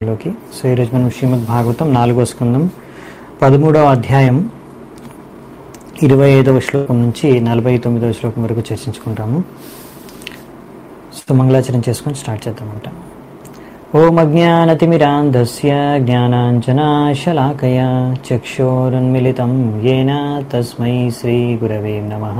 లోకి సో ఈరోజు మనం శ్రీమద్ భాగవతం నాలుగో స్కందం పదమూడవ అధ్యాయం ఇరవై ఐదవ శ్లోకం నుంచి నలభై తొమ్మిదవ శ్లోకం వరకు చర్చించుకుంటాము సో మంగళాచరణ చేసుకొని స్టార్ట్ చేద్దామంట ఓం అజ్ఞానతిమిరాంధస్య జ్ఞానాంజనాశలాకయ చక్షోరున్మిళితం येन తస్మై శ్రీగురవే నమః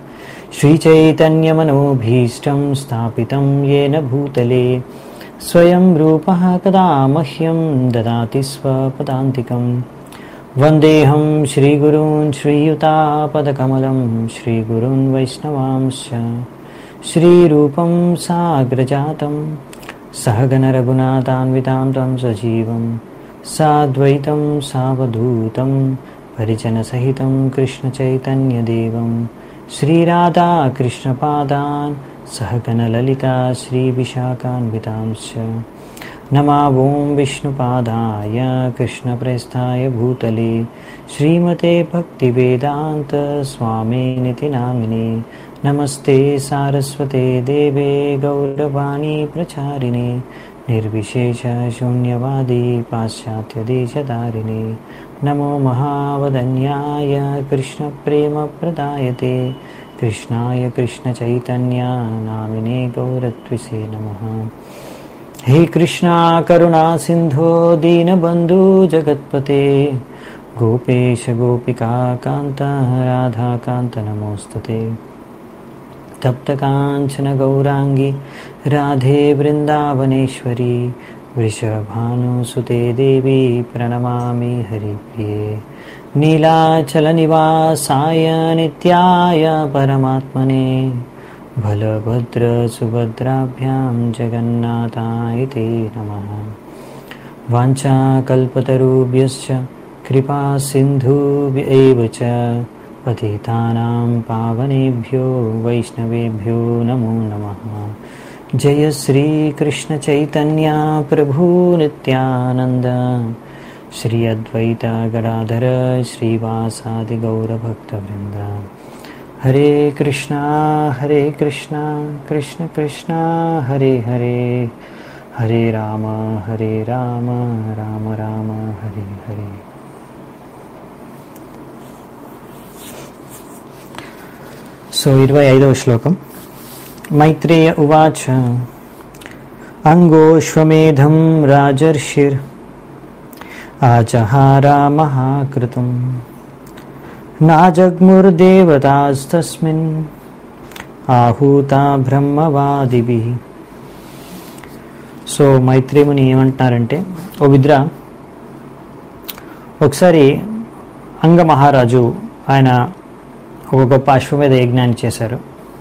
శ్రీచైతన్యమనోభీష్టం స్థాపితం येन భూతలే స్వయం రూపः कदा मह्यं ददाति स्वपदान्तिकं वन्देऽहं श्रीगुरून् श्रीयुतापदकमलं श्रीगुरून् वैष्णवांश्च श्रीरूपं साग्रजातं सहगणरघुनाथान्वितां तं सजीवं साद्वैतं सावधूतं परिजनसहितं कृष्णचैतन्यदेवं श्रीराधाकृष्णपादान् सहगणललिता श्रीविशाखान्वितांश्च नमा ॐ विष्णुपादाय कृष्णप्रेस्थाय भूतले श्रीमते भक्तिवेदान्तस्वामिनिति नामिने नमस्ते सारस्वते देवे गौरवाणी प्रचारिणे निर्विशेषशून्यवादी पाश्चात्यदेशधारिणे नमो महावदन्याय कृष्णप्रेमप्रदायते कृष्णाय कृष्णचैतन्या नामिने गौरत्विसे नमः हे कृष्णा करुणा सिन्धो दीनबन्धु जगत्पते गोपेश गोपिका कान्त राधाकान्त नमोऽस्तुते तप्तकाञ्चन गौराङ्गी राधे वृन्दावनेश्वरी वृषभानुसुते देवी प्रणमामि हरिप्रिये नीलाचलनिवासाय नित्याय परमात्मने बलभद्रसुभद्राभ्यां जगन्नाथाय ते नमः वाञ्छाकल्पतरुभ्यश्च कृपासिन्धुभ्य एव च पतितानां पावनेभ्यो वैष्णवेभ्यो नमो नमः जय श्रीकृष्णचैतन्या प्रभु नित्यानन्द श्री अद्वैत गदाधर श्रीवासादिगौरभक्तवृन्द हरे कृष्णा हरे कृष्णा कृष्ण कृष्णा हरे हरे हरे राम हरे राम राम राम हरे हरे సో ఇరవై ఐదవ శ్లోకం మైత్రేయ ఉవాచ అంగోశ్వమేధం రాజర్షిర్ ఆచహారా మహాకృతం నాజగ్ముర్దేవతాస్తస్మిన్ ఆహూతా బ్రహ్మవాదిభి సో మైత్రేముని ఏమంటున్నారంటే ఓ విద్ర ఒకసారి అంగ మహారాజు ఆయన ఒక గొప్ప అశ్వమేధ యజ్ఞాన్ని చేశారు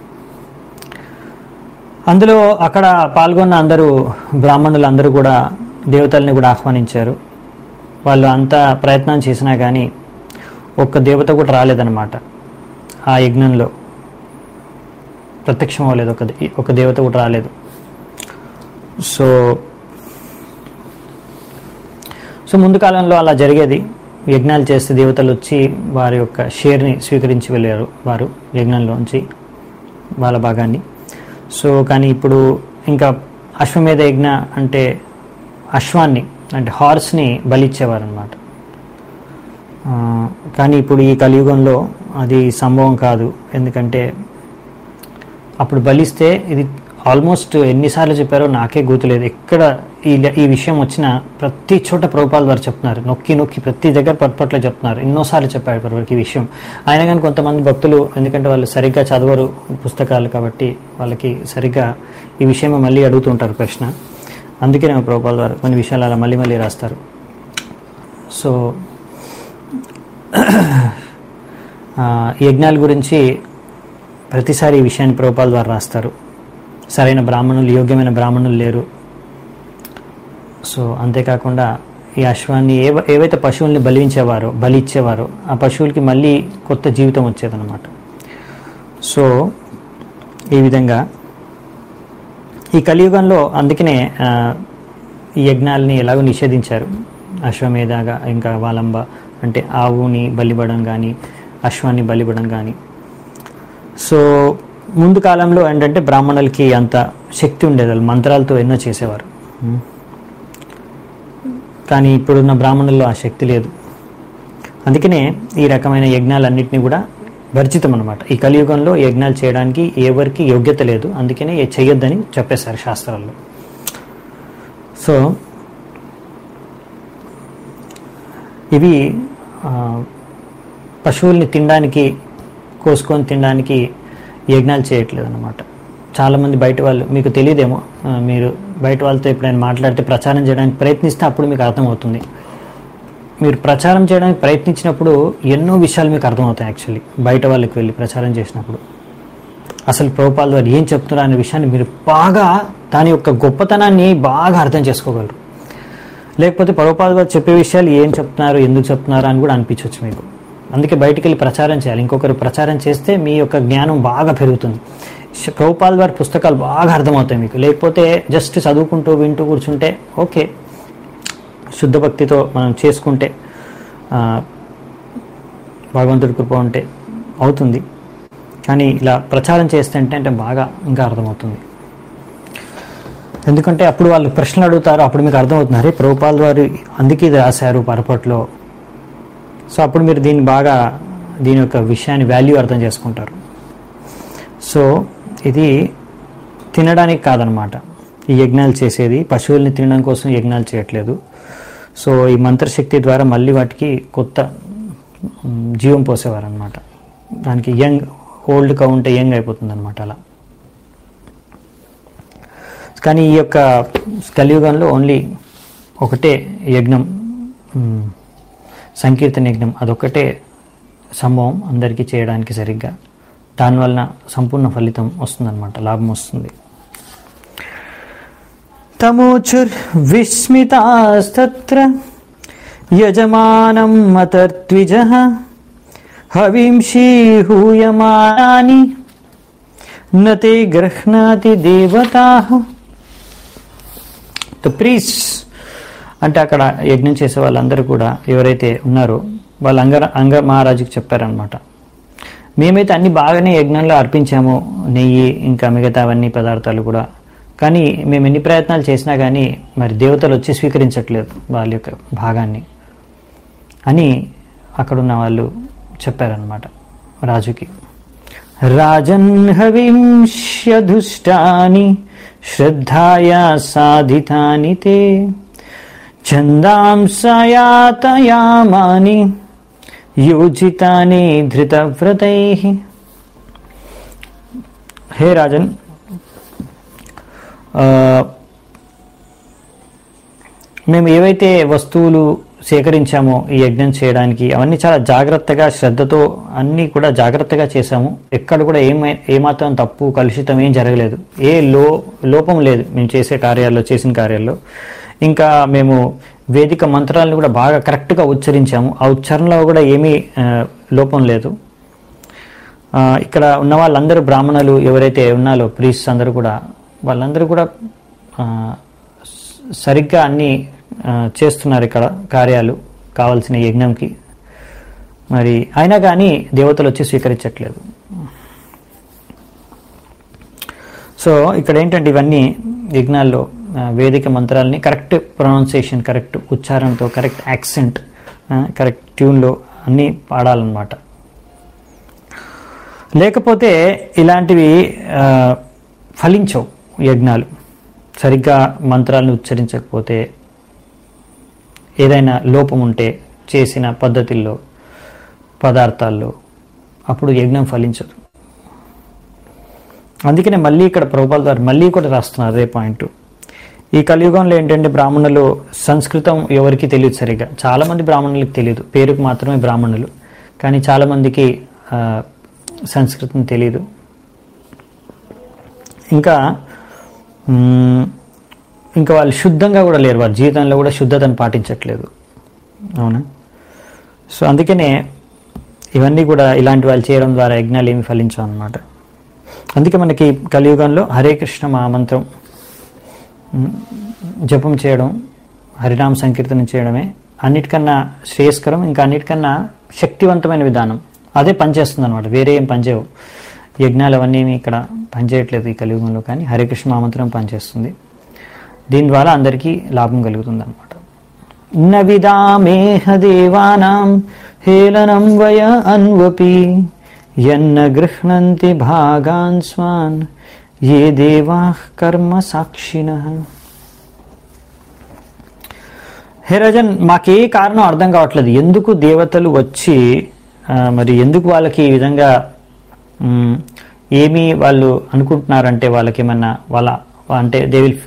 అందులో అక్కడ పాల్గొన్న అందరూ బ్రాహ్మణులు అందరూ కూడా దేవతల్ని కూడా ఆహ్వానించారు వాళ్ళు అంత ప్రయత్నం చేసినా కానీ ఒక్క దేవత కూడా రాలేదన్నమాట ఆ యజ్ఞంలో ప్రత్యక్షం అవ్వలేదు ఒక ఒక దేవత కూడా రాలేదు సో సో ముందు కాలంలో అలా జరిగేది యజ్ఞాలు చేస్తే దేవతలు వచ్చి వారి యొక్క షేర్ని స్వీకరించి వెళ్ళారు వారు యజ్ఞంలోంచి వాళ్ళ భాగాన్ని సో కానీ ఇప్పుడు ఇంకా అశ్వమేధ యజ్ఞ అంటే అశ్వాన్ని అంటే హార్స్ని బలిచ్చేవారు అనమాట కానీ ఇప్పుడు ఈ కలియుగంలో అది సంభవం కాదు ఎందుకంటే అప్పుడు బలిస్తే ఇది ఆల్మోస్ట్ ఎన్నిసార్లు చెప్పారో నాకే గుర్తులేదు ఎక్కడ ఈ ఈ విషయం వచ్చిన ప్రతి చోట ప్రభుపాల్ వారు చెప్తున్నారు నొక్కి నొక్కి ప్రతి దగ్గర పట్పట్లో చెప్తున్నారు ఎన్నోసార్లు చెప్పారు ఇప్పటివరకు ఈ విషయం అయినా కానీ కొంతమంది భక్తులు ఎందుకంటే వాళ్ళు సరిగ్గా చదవరు పుస్తకాలు కాబట్టి వాళ్ళకి సరిగ్గా ఈ విషయం మళ్ళీ అడుగుతుంటారు ప్రశ్న అందుకే నేను ప్రభుపాల్ వారు కొన్ని విషయాలు అలా మళ్ళీ మళ్ళీ రాస్తారు సో యజ్ఞాల గురించి ప్రతిసారి ఈ విషయాన్ని ప్రభుపాల్ ద్వారా రాస్తారు సరైన బ్రాహ్మణులు యోగ్యమైన బ్రాహ్మణులు లేరు సో అంతేకాకుండా ఈ అశ్వాన్ని ఏ ఏవైతే పశువుల్ని బలించేవారో బలి ఇచ్చేవారో ఆ పశువులకి మళ్ళీ కొత్త జీవితం వచ్చేదన్నమాట సో ఈ విధంగా ఈ కలియుగంలో అందుకనే ఈ యజ్ఞాలని ఎలాగో నిషేధించారు అశ్వమేధగా ఇంకా వాలంబ అంటే ఆవుని బలివ్వడం కానీ అశ్వాన్ని బలివ్వడం కానీ సో ముందు కాలంలో ఏంటంటే బ్రాహ్మణులకి అంత శక్తి ఉండేది వాళ్ళు మంత్రాలతో ఎన్నో చేసేవారు ఉం. కానీ ఇప్పుడున్న బ్రాహ్మణుల్లో ఆ శక్తి లేదు అందుకనే ఈ రకమైన యజ్ఞాలన్నింటినీ కూడా వర్జితం అనమాట ఈ కలియుగంలో యజ్ఞాలు చేయడానికి ఎవరికి యోగ్యత లేదు అందుకనే ఏ చెయ్యొద్దని చెప్పేశారు శాస్త్రాల్లో సో ఇవి ఆ, పశువుల్ని తినడానికి కోసుకొని తినడానికి యజ్ఞాలు చేయట్లేదు అనమాట చాలామంది బయట వాళ్ళు మీకు తెలియదేమో ఆ, మీరు బయట వాళ్ళతో ఎప్పుడైనా మాట్లాడితే ప్రచారం చేయడానికి ప్రయత్నిస్తే అప్పుడు మీకు అర్థమవుతుంది మీరు ప్రచారం చేయడానికి ప్రయత్నించినప్పుడు ఎన్నో విషయాలు మీకు అర్థమవుతాయి యాక్చువల్లీ బయట వాళ్ళకి వెళ్ళి ప్రచారం చేసినప్పుడు అసలు ప్రభుపాల ద్వారా ఏం చెప్తున్నారు అనే విషయాన్ని మీరు బాగా దాని యొక్క గొప్పతనాన్ని బాగా అర్థం చేసుకోగలరు లేకపోతే ప్రభుపాద గారు చెప్పే విషయాలు ఏం చెప్తున్నారు ఎందుకు చెప్తున్నారు అని కూడా అనిపించవచ్చు మీకు అందుకే బయటికి వెళ్ళి ప్రచారం చేయాలి ఇంకొకరు ప్రచారం చేస్తే మీ యొక్క జ్ఞానం బాగా పెరుగుతుంది శ- ప్రభుపాల్ వారి పుస్తకాలు బాగా అర్థమవుతాయి మీకు లేకపోతే జస్ట్ చదువుకుంటూ వింటూ కూర్చుంటే ఓకే శుద్ధ భక్తితో మనం చేసుకుంటే ఆ, భగవంతుడి కృప ఉంటే అవుతుంది కానీ ఇలా ప్రచారం చేస్తే అంటే అంటే బాగా ఇంకా అర్థమవుతుంది ఎందుకంటే అప్పుడు వాళ్ళు ప్రశ్నలు అడుగుతారు అప్పుడు మీకు అర్థమవుతుంది అరే ప్రభుపాల్ వారు అందుకే ఇది రాశారు పరపట్లో సో అప్పుడు మీరు దీన్ని బాగా దీని యొక్క విషయాన్ని వాల్యూ అర్థం చేసుకుంటారు సో ఇది తినడానికి కాదనమాట ఈ యజ్ఞాలు చేసేది పశువుల్ని తినడం కోసం యజ్ఞాలు చేయట్లేదు సో ఈ మంత్రశక్తి ద్వారా మళ్ళీ వాటికి కొత్త మ్, జీవం పోసేవారు అనమాట దానికి యంగ్ ఓల్డ్గా ఉంటే యంగ్ అయిపోతుంది అనమాట అలా కానీ ఈ యొక్క కలియుగంలో ఓన్లీ ఒకటే యజ్ఞం మ్, సంకీర్తన యజ్ఞం అదొక్కటే సంభవం అందరికీ చేయడానికి సరిగ్గా దానివలన సంపూర్ణ ఫలితం వస్తుందన్నమాట లాభం వస్తుంది తమోచుర్ విస్మితాస్తత్ర యజమానం మతర్ద్విజ హవింషీ హూయమానాని నతే గృహ్ణాతి దేవతా ద ప్రీస్ అంటే అక్కడ యజ్ఞం చేసే వాళ్ళందరూ కూడా ఎవరైతే ఉన్నారో వాళ్ళు అంగ అంగ మహారాజుకి చెప్పారనమాట మేమైతే అన్ని బాగానే యజ్ఞంలో అర్పించాము నెయ్యి ఇంకా మిగతావన్నీ పదార్థాలు కూడా కానీ మేము ఎన్ని ప్రయత్నాలు చేసినా కానీ మరి దేవతలు వచ్చి స్వీకరించట్లేదు వాళ్ళ యొక్క భాగాన్ని అని అక్కడున్న వాళ్ళు చెప్పారనమాట రాజుకి రాజన్ హవింష్యధుష్టాని శ్రద్ధాయా సాధితాని తే చందాంసయాతయామాని యోజితాని ధృతవ్రతై హే రాజన్ ఆ, మేము ఏవైతే వస్తువులు సేకరించామో ఈ యజ్ఞం చేయడానికి అవన్నీ చాలా జాగ్రత్తగా శ్రద్ధతో అన్నీ కూడా జాగ్రత్తగా చేశాము ఎక్కడ కూడా ఏమై ఏమాత్రం తప్పు కలుషితం ఏం జరగలేదు ఏ లో లోపం లేదు మేము చేసే కార్యాల్లో చేసిన కార్యాల్లో ఇంకా మేము వేదిక మంత్రాలను కూడా బాగా కరెక్ట్గా ఉచ్చరించాము ఆ ఉచ్చారణలో కూడా ఏమీ ఆ, లోపం లేదు ఆ, ఇక్కడ ఉన్న వాళ్ళందరూ బ్రాహ్మణులు ఎవరైతే ఉన్నారో ప్రీస్ అందరూ కూడా వాళ్ళందరూ కూడా ఆ, స- సరిగ్గా అన్ని ఆ, చేస్తున్నారు ఇక్కడ కార్యాలు కావాల్సిన యజ్ఞంకి మరి అయినా కానీ దేవతలు వచ్చి స్వీకరించట్లేదు సో ఇక్కడ ఏంటంటే ఇవన్నీ యజ్ఞాల్లో ఆ, వేదిక మంత్రాలని కరెక్ట్ ప్రొనౌన్సియేషన్ కరెక్ట్ ఉచ్చారణతో కరెక్ట్ యాక్సెంట్ కరెక్ట్ ట్యూన్లో అన్నీ పాడాలన్నమాట లేకపోతే ఇలాంటివి ఆ, ఫలించవు యజ్ఞాలు సరిగ్గా మంత్రాలను ఉచ్చరించకపోతే ఏదైనా లోపం ఉంటే చేసిన పద్ధతుల్లో పదార్థాల్లో అప్పుడు యజ్ఞం ఫలించదు అందుకనే మళ్ళీ ఇక్కడ ప్రభుపాల ద్వారా మళ్ళీ కూడా రాస్తున్నారు అదే పాయింట్ ఈ కలియుగంలో ఏంటంటే బ్రాహ్మణులు సంస్కృతం ఎవరికి తెలియదు సరిగా చాలామంది బ్రాహ్మణులకు తెలియదు పేరుకు మాత్రమే బ్రాహ్మణులు కానీ చాలామందికి ఆ, సంస్కృతం తెలియదు ఇంకా మ్మ్, ఇంకా వాళ్ళు శుద్ధంగా కూడా లేరు వారి జీవితంలో కూడా శుద్ధతను పాటించట్లేదు అవునా సో అందుకనే ఇవన్నీ కూడా ఇలాంటి వాళ్ళు చేయడం ద్వారా యజ్ఞాలు ఏమి ఫలించవు అన్నమాట అందుకే మనకి కలియుగంలో హరే కృష్ణ మహామంత్రం మ్, జపం చేయడం హరినామ సంకీర్తనం చేయడమే అన్నిటికన్నా శ్రేయస్కరం ఇంకా అన్నిటికన్నా శక్తివంతమైన విధానం అదే పనిచేస్తుంది అనమాట వేరే ఏం పనిచేయవు యజ్ఞాలు అవన్నీ ఏమీ ఇక్కడ పనిచేయట్లేదు ఈ కలియుగంలో కానీ హరే కృష్ణ మహామంత్రం పనిచేస్తుంది దీని ద్వారా అందరికీ లాభం కలుగుతుంది అనమాట న విదామేహ దేవానాం హేళనం వయ అన్వపి యన్న గృహ్ణంతి భాగాన్ స్వాన్ ఏ దేవా కర్మ సాక్షిణ హే రజన్ మాకే కారణం అర్థం కావట్లేదు ఎందుకు దేవతలు వచ్చి ఆ, మరి ఎందుకు వాళ్ళకి ఈ విధంగా మ్, ఏమి వాళ్ళు అనుకుంటున్నారంటే వాళ్ళకి ఏమన్నా వాళ్ళ అంటే they will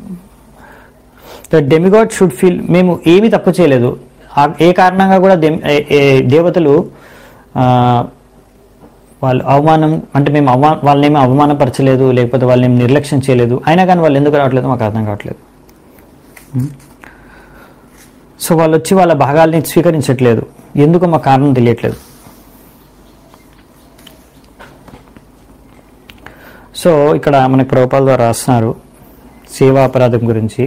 the demigod should feel మేము ఏమీ తప్పు చేయలేదు ఆ- ఏ కారణంగా కూడా దెమ్- ఏ- ఏ దేవతలు ఆ, వాళ్ళు అవమానం అంటే మేము అవమా వాళ్ళనేమి అవమానపరచలేదు లేకపోతే వాళ్ళని నిర్లక్ష్యం చేయలేదు అయినా కానీ వాళ్ళు ఎందుకు రావట్లేదు మాకు అర్థం కావట్లేదు సో వాళ్ళు వచ్చి వాళ్ళ భాగాల్ని స్వీకరించట్లేదు ఎందుకు మా కారణం తెలియట్లేదు సో ఇక్కడ మనకి ప్రభుపాల ద్వారా రాస్తున్నారు సేవా అపరాధం గురించి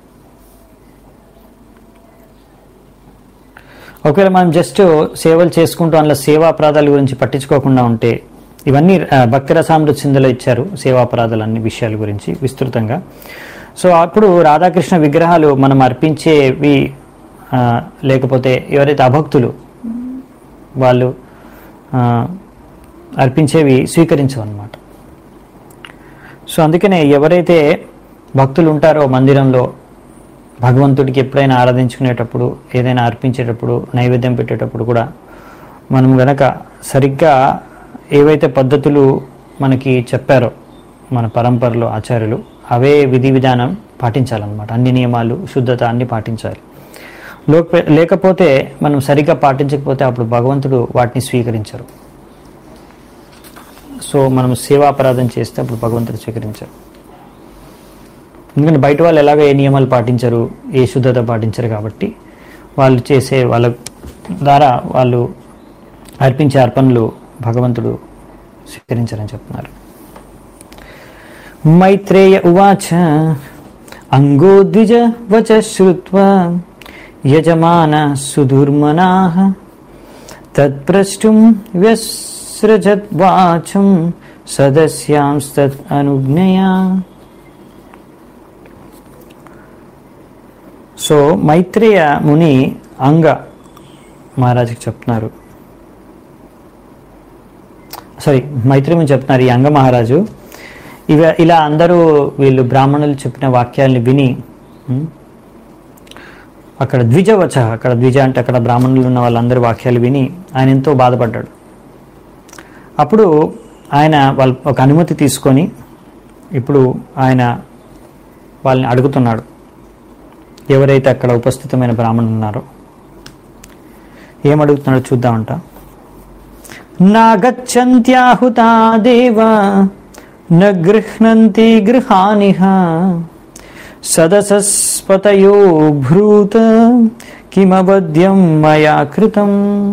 ఒకవేళ మనం జస్ట్ సేవలు చేసుకుంటూ అందులో సేవా అపరాధాల గురించి పట్టించుకోకుండా ఉంటే ఇవన్నీ ఆ, భక్తి రసామృత సింధులో ఇచ్చారు సేవా అపరాధాలు అన్ని విషయాల గురించి విస్తృతంగా సో అప్పుడు రాధాకృష్ణ విగ్రహాలు మనం అర్పించేవి ఆ, లేకపోతే ఎవరైతే అభక్తులు వాళ్ళు ఆ, అర్పించేవి స్వీకరించవన్నమాట సో అందుకనే ఎవరైతే భక్తులు ఉంటారో మందిరంలో భగవంతుడికి ఎప్పుడైనా ఆరాధించుకునేటప్పుడు ఏదైనా అర్పించేటప్పుడు నైవేద్యం పెట్టేటప్పుడు కూడా మనం గనక సరిగ్గా ఏవైతే పద్ధతులు మనకి చెప్పారో మన పరంపరలో ఆచార్యులు అవే విధి విధానం పాటించాలన్నమాట అన్ని నియమాలు శుద్ధత అన్ని పాటించాలి లోక లేకపోతే మనం సరిగ్గా పాటించకపోతే అప్పుడు భగవంతుడు వాటిని స్వీకరించరు సో మనం సేవాపరాధం చేస్తే అప్పుడు భగవంతుడు స్వీకరించారు ఎందుకంటే బయట వాళ్ళు ఎలాగో ఏ నియమాలు పాటించరు ఏ శుద్ధత పాటించరు కాబట్టి వాళ్ళు చేసే వాళ్ళ ద్వారా వాళ్ళు అర్పించే అర్పణలు భగవంతుడు స్వీకరించారని చెప్తున్నారు మైత్రేయ ఉవాచ అంగో ద్విజ వచ శ్రుత్వా యజమాన సుదుర్మనా తత్ప్రష్టుం వ్యసృజద్వాచం సదస్యాంస్తత్ అనుజ్ఞయా సో మైత్రేయ ముని అంగ మహారాజుకి చెప్తున్నారు సారీ మైత్రేయ ముని చెప్తున్నారు ఈ అంగ మహారాజు ఇవ ఇలా అందరూ వీళ్ళు బ్రాహ్మణులు చెప్పిన వాక్యాల్ని విని ఉం, అక్కడ ద్విజవచ అక్కడ ద్విజ అంటే అక్కడ బ్రాహ్మణులు ఉన్న వాళ్ళందరి వాక్యాలు విని ఆయన ఎంతో బాధపడ్డాడు అప్పుడు ఆయన వాళ్ళ ఒక అనుమతి తీసుకొని ఇప్పుడు ఆయన వాళ్ళని అడుగుతున్నాడు ఎవరైతే అక్కడ ఉపస్థితమైన బ్రాహ్మణులు ఉన్నారో ఏమడుగుతున్నాడో చూద్దామంట నాగచ్చంత్యాహుతా దేవ న గృహ్ణంతి గృహానిహ సదసస్పతయో భ్రూత కిమబద్యం మయా కృతం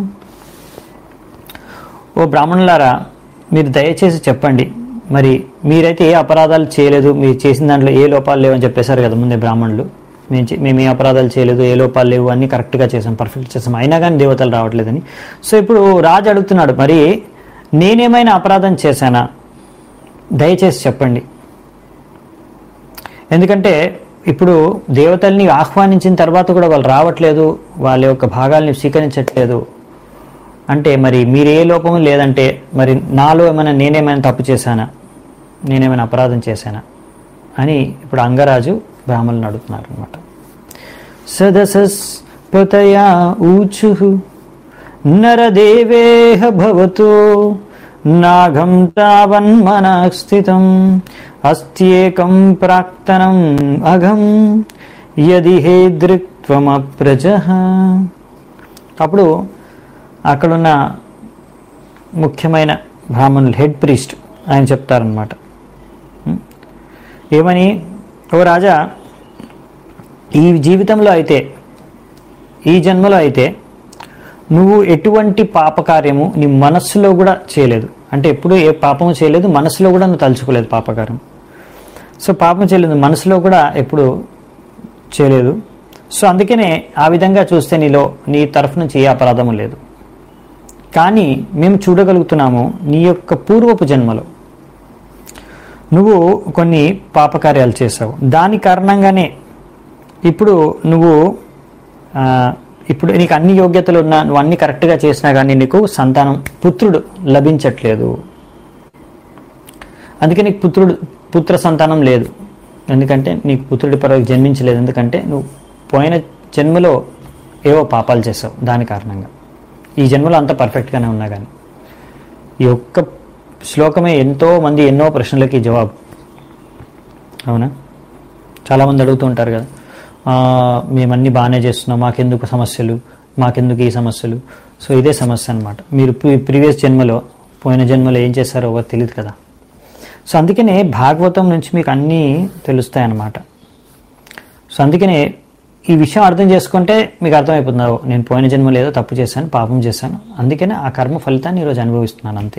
ఓ బ్రాహ్మణులారా మీరు దయచేసి చెప్పండి మరి మీరైతే ఏ అపరాధాలు చేయలేదు మీరు చేసిన దాంట్లో ఏ లోపాలు లేవని చెప్పేశారు కదా ముందే బ్రాహ్మణులు మేము చే- మేము ఏ అపరాధాలు చేయలేదు ఏ లోపాలు లేవు అన్ని కరెక్ట్గా చేసాం పర్ఫెక్ట్ చేసాం అయినా కానీ దేవతలు రావట్లేదని సో ఇప్పుడు రాజు అడుగుతున్నాడు మరి నేనేమైనా అపరాధం చేశానా దయచేసి చెప్పండి ఎందుకంటే ఇప్పుడు దేవతల్ని ఆహ్వానించిన తర్వాత కూడా వాళ్ళు రావట్లేదు వాళ్ళ యొక్క భాగాల్ని స్వీకరించట్లేదు అంటే మరి మీరు ఏ లోపం లేదంటే మరి నాలో ఏమైనా నేనేమైనా తప్పు చేశానా నేనేమైనా అపరాధం చేశానా అని ఇప్పుడు అంగరాజు బ్రాహ్మణులను అడుగుతున్నారు అనమాట సదసస్పతయా ఊచు నరదేవేహ భవతో నాగం తావన్మనా స్థితం అస్త్యేకం ప్రాక్తనం అఘం యది హే దృక్త్వమప్రజ అప్పుడు అక్కడున్న ముఖ్యమైన బ్రాహ్మణులు హెడ్ ప్రీస్ట్ ఆయన చెప్తారనమాట ఏమని ఓ రాజా ఈ జీవితంలో అయితే ఈ జన్మలో అయితే నువ్వు ఎటువంటి పాపకార్యము నీ మనస్సులో కూడా చేయలేదు అంటే ఎప్పుడు ఏ పాపము చేయలేదు మనసులో కూడా నువ్వు తలుచుకోలేదు పాపకార్యం సో పాపం చేయలేదు మనసులో కూడా ఎప్పుడు చేయలేదు సో అందుకనే ఆ విధంగా చూస్తే నీలో నీ తరఫు నుంచి ఏ అపరాధము లేదు కానీ మేము చూడగలుగుతున్నాము నీ యొక్క పూర్వపు జన్మలో నువ్వు కొన్ని పాపకార్యాలు చేసావు దాని కారణంగానే ఇప్పుడు నువ్వు ఆ, ఇప్పుడు నీకు అన్ని యోగ్యతలు ఉన్నా నువ్వు అన్ని కరెక్ట్గా చేసినా కానీ నీకు సంతానం పుత్రుడు లభించట్లేదు అందుకే నీకు పుత్రుడు పుత్ర సంతానం లేదు ఎందుకంటే నీకు పుత్రుడి పరವಾಗಿ జన్మించలేదు ఎందుకంటే నువ్వు పోయిన జన్మలో ఏవో పాపాలు చేసావు దాని కారణంగా ఈ జన్మలో అంత పర్ఫెక్ట్గానే ఉన్నా కానీ ఈ ఒక్క శ్లోకమే ఎంతో మంది ఎన్నో ప్రశ్నలకి జవాబు అవునా చాలామంది అడుగుతూ ఉంటారు కదా "ఆ, మేమన్నీ బాగానే చేస్తున్నాం మాకెందుకు సమస్యలు మాకెందుకు ఈ సమస్యలు సో ఇదే సమస్య అనమాట మీరు ప్రీవియస్ జన్మలో పోయిన జన్మలో ఏం చేశారో ఎవరు తెలియదు కదా సో అందుకనే భాగవతం నుంచి మీకు అన్నీ తెలుస్తాయి అన్నమాట సో అందుకనే ఈ విషయం అర్థం చేసుకుంటే మీకు అర్థమైపోతుంది "ఓ, నేను పోయిన జన్మలో ఏదో తప్పు చేశాను పాపం చేశాను అందుకనే ఆ కర్మ ఫలితాన్ని ఈరోజు అనుభవిస్తున్నాను అంతే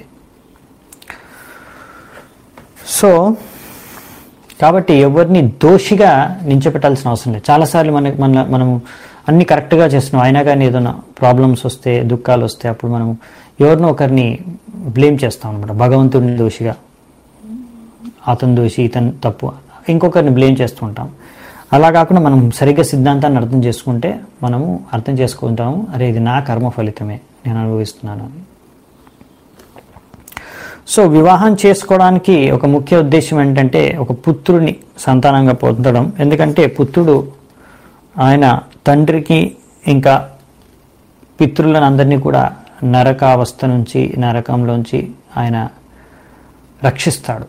సో కాబట్టి ఎవరిని దోషిగా నించపెట్టాల్సిన అవసరం లేదు చాలాసార్లు మన మన మనము అన్ని కరెక్ట్గా చేస్తున్నాం అయినా కానీ ఏదైనా ప్రాబ్లమ్స్ వస్తే దుఃఖాలు వస్తే అప్పుడు మనము ఎవరినో ఒకరిని బ్లేమ్ చేస్తాం అనమాట భగవంతుడిని దోషిగా అతను దోషి ఇతను తప్పు ఇంకొకరిని బ్లేమ్ చేస్తూ ఉంటాం అలా కాకుండా మనం సరిగ్గా సిద్ధాంతాన్ని అర్థం చేసుకుంటే మనము అర్థం చేసుకుంటాము అరే ఇది నా కర్మ ఫలితమే నేను అనుభవిస్తున్నాను అని సో వివాహం చేసుకోవడానికి ఒక ముఖ్య ఉద్దేశం ఏంటంటే ఒక పుత్రుని సంతానంగా పొందడం ఎందుకంటే పుత్రుడు ఆయన తండ్రికి ఇంకా పితృలను అందరినీ కూడా నరకావస్థ నుంచి నరకంలోంచి ఆయన రక్షిస్తాడు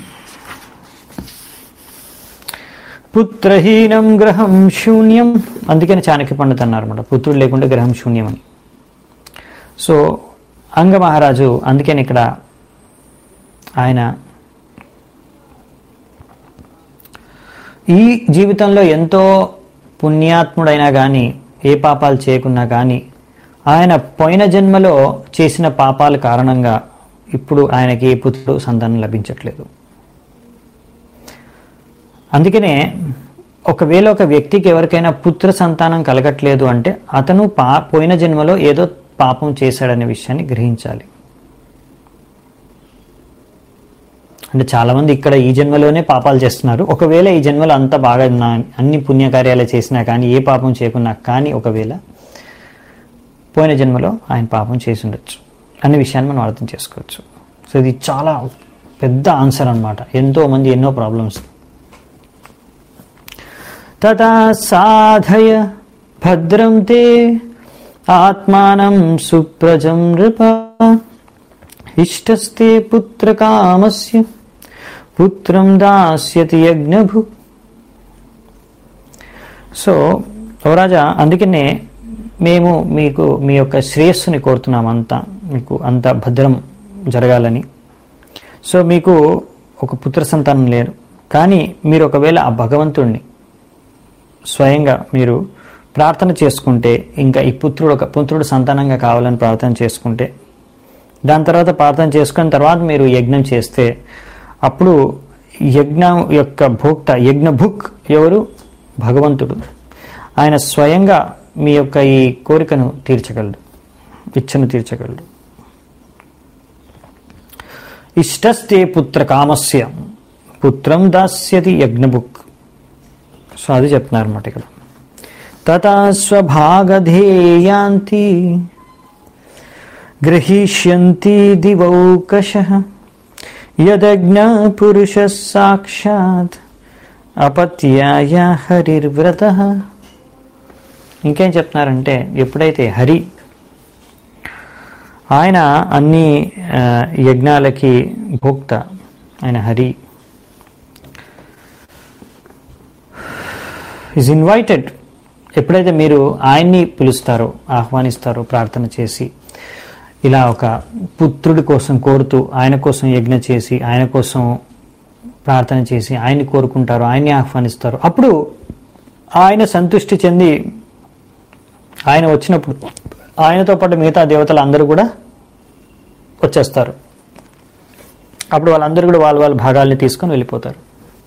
పుత్రహీనం గ్రహం శూన్యం అందుకని చాణక్య పండిత్ అన్నారు అనమాట పుత్రుడు లేకుంటే గ్రహం శూన్యం అని సో అంగ మహారాజు అందుకని ఇక్కడ ఆయన ఈ జీవితంలో ఎంతో పుణ్యాత్ముడైనా కానీ ఏ పాపాలు చేయకున్నా కానీ ఆయన పోయిన జన్మలో చేసిన పాపాల కారణంగా ఇప్పుడు ఆయనకి ఏ పుత్రుడు సంతానం లభించట్లేదు అందుకనే ఒకవేళ ఒక వ్యక్తికి ఎవరికైనా పుత్ర సంతానం కలగట్లేదు అంటే అతను పా పోయిన జన్మలో ఏదో పాపం చేశాడనే విషయాన్ని గ్రహించాలి అంటే చాలామంది ఇక్కడ ఈ జన్మలోనే పాపాలు చేస్తున్నారు ఒకవేళ ఈ జన్మలో అంత బాగా ఉన్నా అన్ని పుణ్యకార్యాలు చేసినా కానీ ఏ పాపం చేయకున్నా కానీ ఒకవేళ పోయిన జన్మలో ఆయన పాపం చేసి ఉండొచ్చు అనే విషయాన్ని మనం అర్థం చేసుకోవచ్చు సో ఇది చాలా పెద్ద ఆన్సర్ అనమాట ఎంతో మంది ఎన్నో ప్రాబ్లమ్స్ తథా సాధయ భద్రం తే ఆత్మానం సుప్రజం నృప ఇష్టస్తే పుత్రకామస్య పుత్రం దాస్యతి యజ్ఞభు సో యువరాజా అందుకనే మేము మీకు మీ యొక్క శ్రేయస్సుని కోరుతున్నాం అంతా మీకు అంత భద్రం జరగాలని సో మీకు ఒక పుత్ర సంతానం లేరు కానీ మీరు ఒకవేళ ఆ భగవంతుణ్ణి స్వయంగా మీరు ప్రార్థన చేసుకుంటే ఇంకా ఈ పుత్రుడు ఒక పుత్రుడు సంతానంగా కావాలని ప్రార్థన చేసుకుంటే దాని తర్వాత ప్రార్థన చేసుకున్న తర్వాత మీరు యజ్ఞం చేస్తే అప్పుడు యజ్ఞం యొక్క భోక్త యజ్ఞ భుక్ ఎవరు భగవంతుడు ఆయన స్వయంగా మీ యొక్క ఈ కోరికను తీర్చగలడు ఇచ్చను తీర్చగలడు ఇష్టస్తే పుత్ర కామస్య పుత్రం దాస్యతి యజ్ఞభుక్ సో అది చెప్తున్నారు అన్నమాట ఇక్కడ తథా స్వభాగధేయాంతి గ్రహీష్యంతి దివౌకశ యదజ్ఞ పురుష సాక్షాత్ అపత్యాయ హరిర్వ్రత ఇంకేం చెప్తున్నారంటే ఎప్పుడైతే హరి ఆయన అన్ని ఆ, యజ్ఞాలకి భోక్త ఆయన హరి ఈజ్ ఇన్వైటెడ్ ఎప్పుడైతే మీరు ఆయన్ని పిలుస్తారో ఆహ్వానిస్తారో ప్రార్థన చేసి ఇలా ఒక పుత్రుడి కోసం కోరుతూ ఆయన కోసం యజ్ఞ చేసి ఆయన కోసం ప్రార్థన చేసి ఆయన్ని కోరుకుంటారు ఆయన్ని ఆహ్వానిస్తారు అప్పుడు ఆయన సంతృష్టి చెంది ఆయన వచ్చినప్పుడు ఆయనతో పాటు మిగతా దేవతలు అందరూ కూడా వచ్చేస్తారు అప్పుడు వాళ్ళందరూ కూడా వాళ్ళ వాళ్ళ భాగాల్ని తీసుకొని వెళ్ళిపోతారు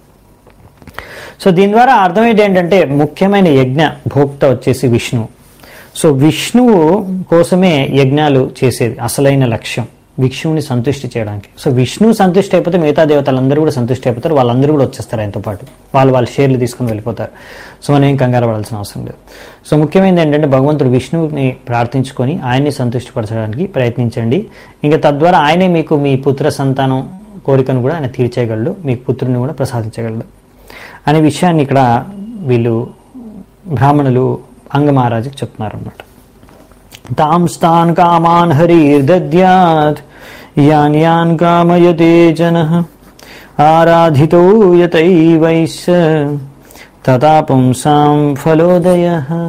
సో దీని ద్వారా అర్థమయ్యేది ఏంటంటే ముఖ్యమైన యజ్ఞ భోక్త వచ్చేసి విష్ణువు సో విష్ణువు కోసమే యజ్ఞాలు చేసేది అసలైన లక్ష్యం విష్ణువుని సంతుష్టి చేయడానికి సో విష్ణువు సంతుష్టి అయిపోతే మిగతా దేవతలందరూ కూడా సంతుష్టి అయిపోతారు వాళ్ళందరూ కూడా వచ్చేస్తారు ఆయనతో పాటు వాళ్ళు వాళ్ళ షేర్లు తీసుకుని వెళ్ళిపోతారు సో మనం ఏం కంగారు పడాల్సిన అవసరం లేదు సో ముఖ్యమైనది ఏంటంటే భగవంతుడు విష్ణువుని ప్రార్థించుకొని ఆయన్ని సంతుష్టిపరచడానికి ప్రయత్నించండి ఇంకా తద్వారా ఆయనే మీకు మీ పుత్ర సంతానం కోరికను కూడా ఆయన తీర్చేయగలడు మీకు పుత్రుని కూడా ప్రసాదించగలడు అనే విషయాన్ని ఇక్కడ వీళ్ళు బ్రాహ్మణులు అంగమహారాజుకి చెప్తున్నారు అన్నమాట తాంస్తాన్ కామాన్ హరిర్దద్యాత్ యాన్ యాన్ కామయతే జన ఆరాధితో యతైవైస్ తథా పుంసాం ఫలోదయ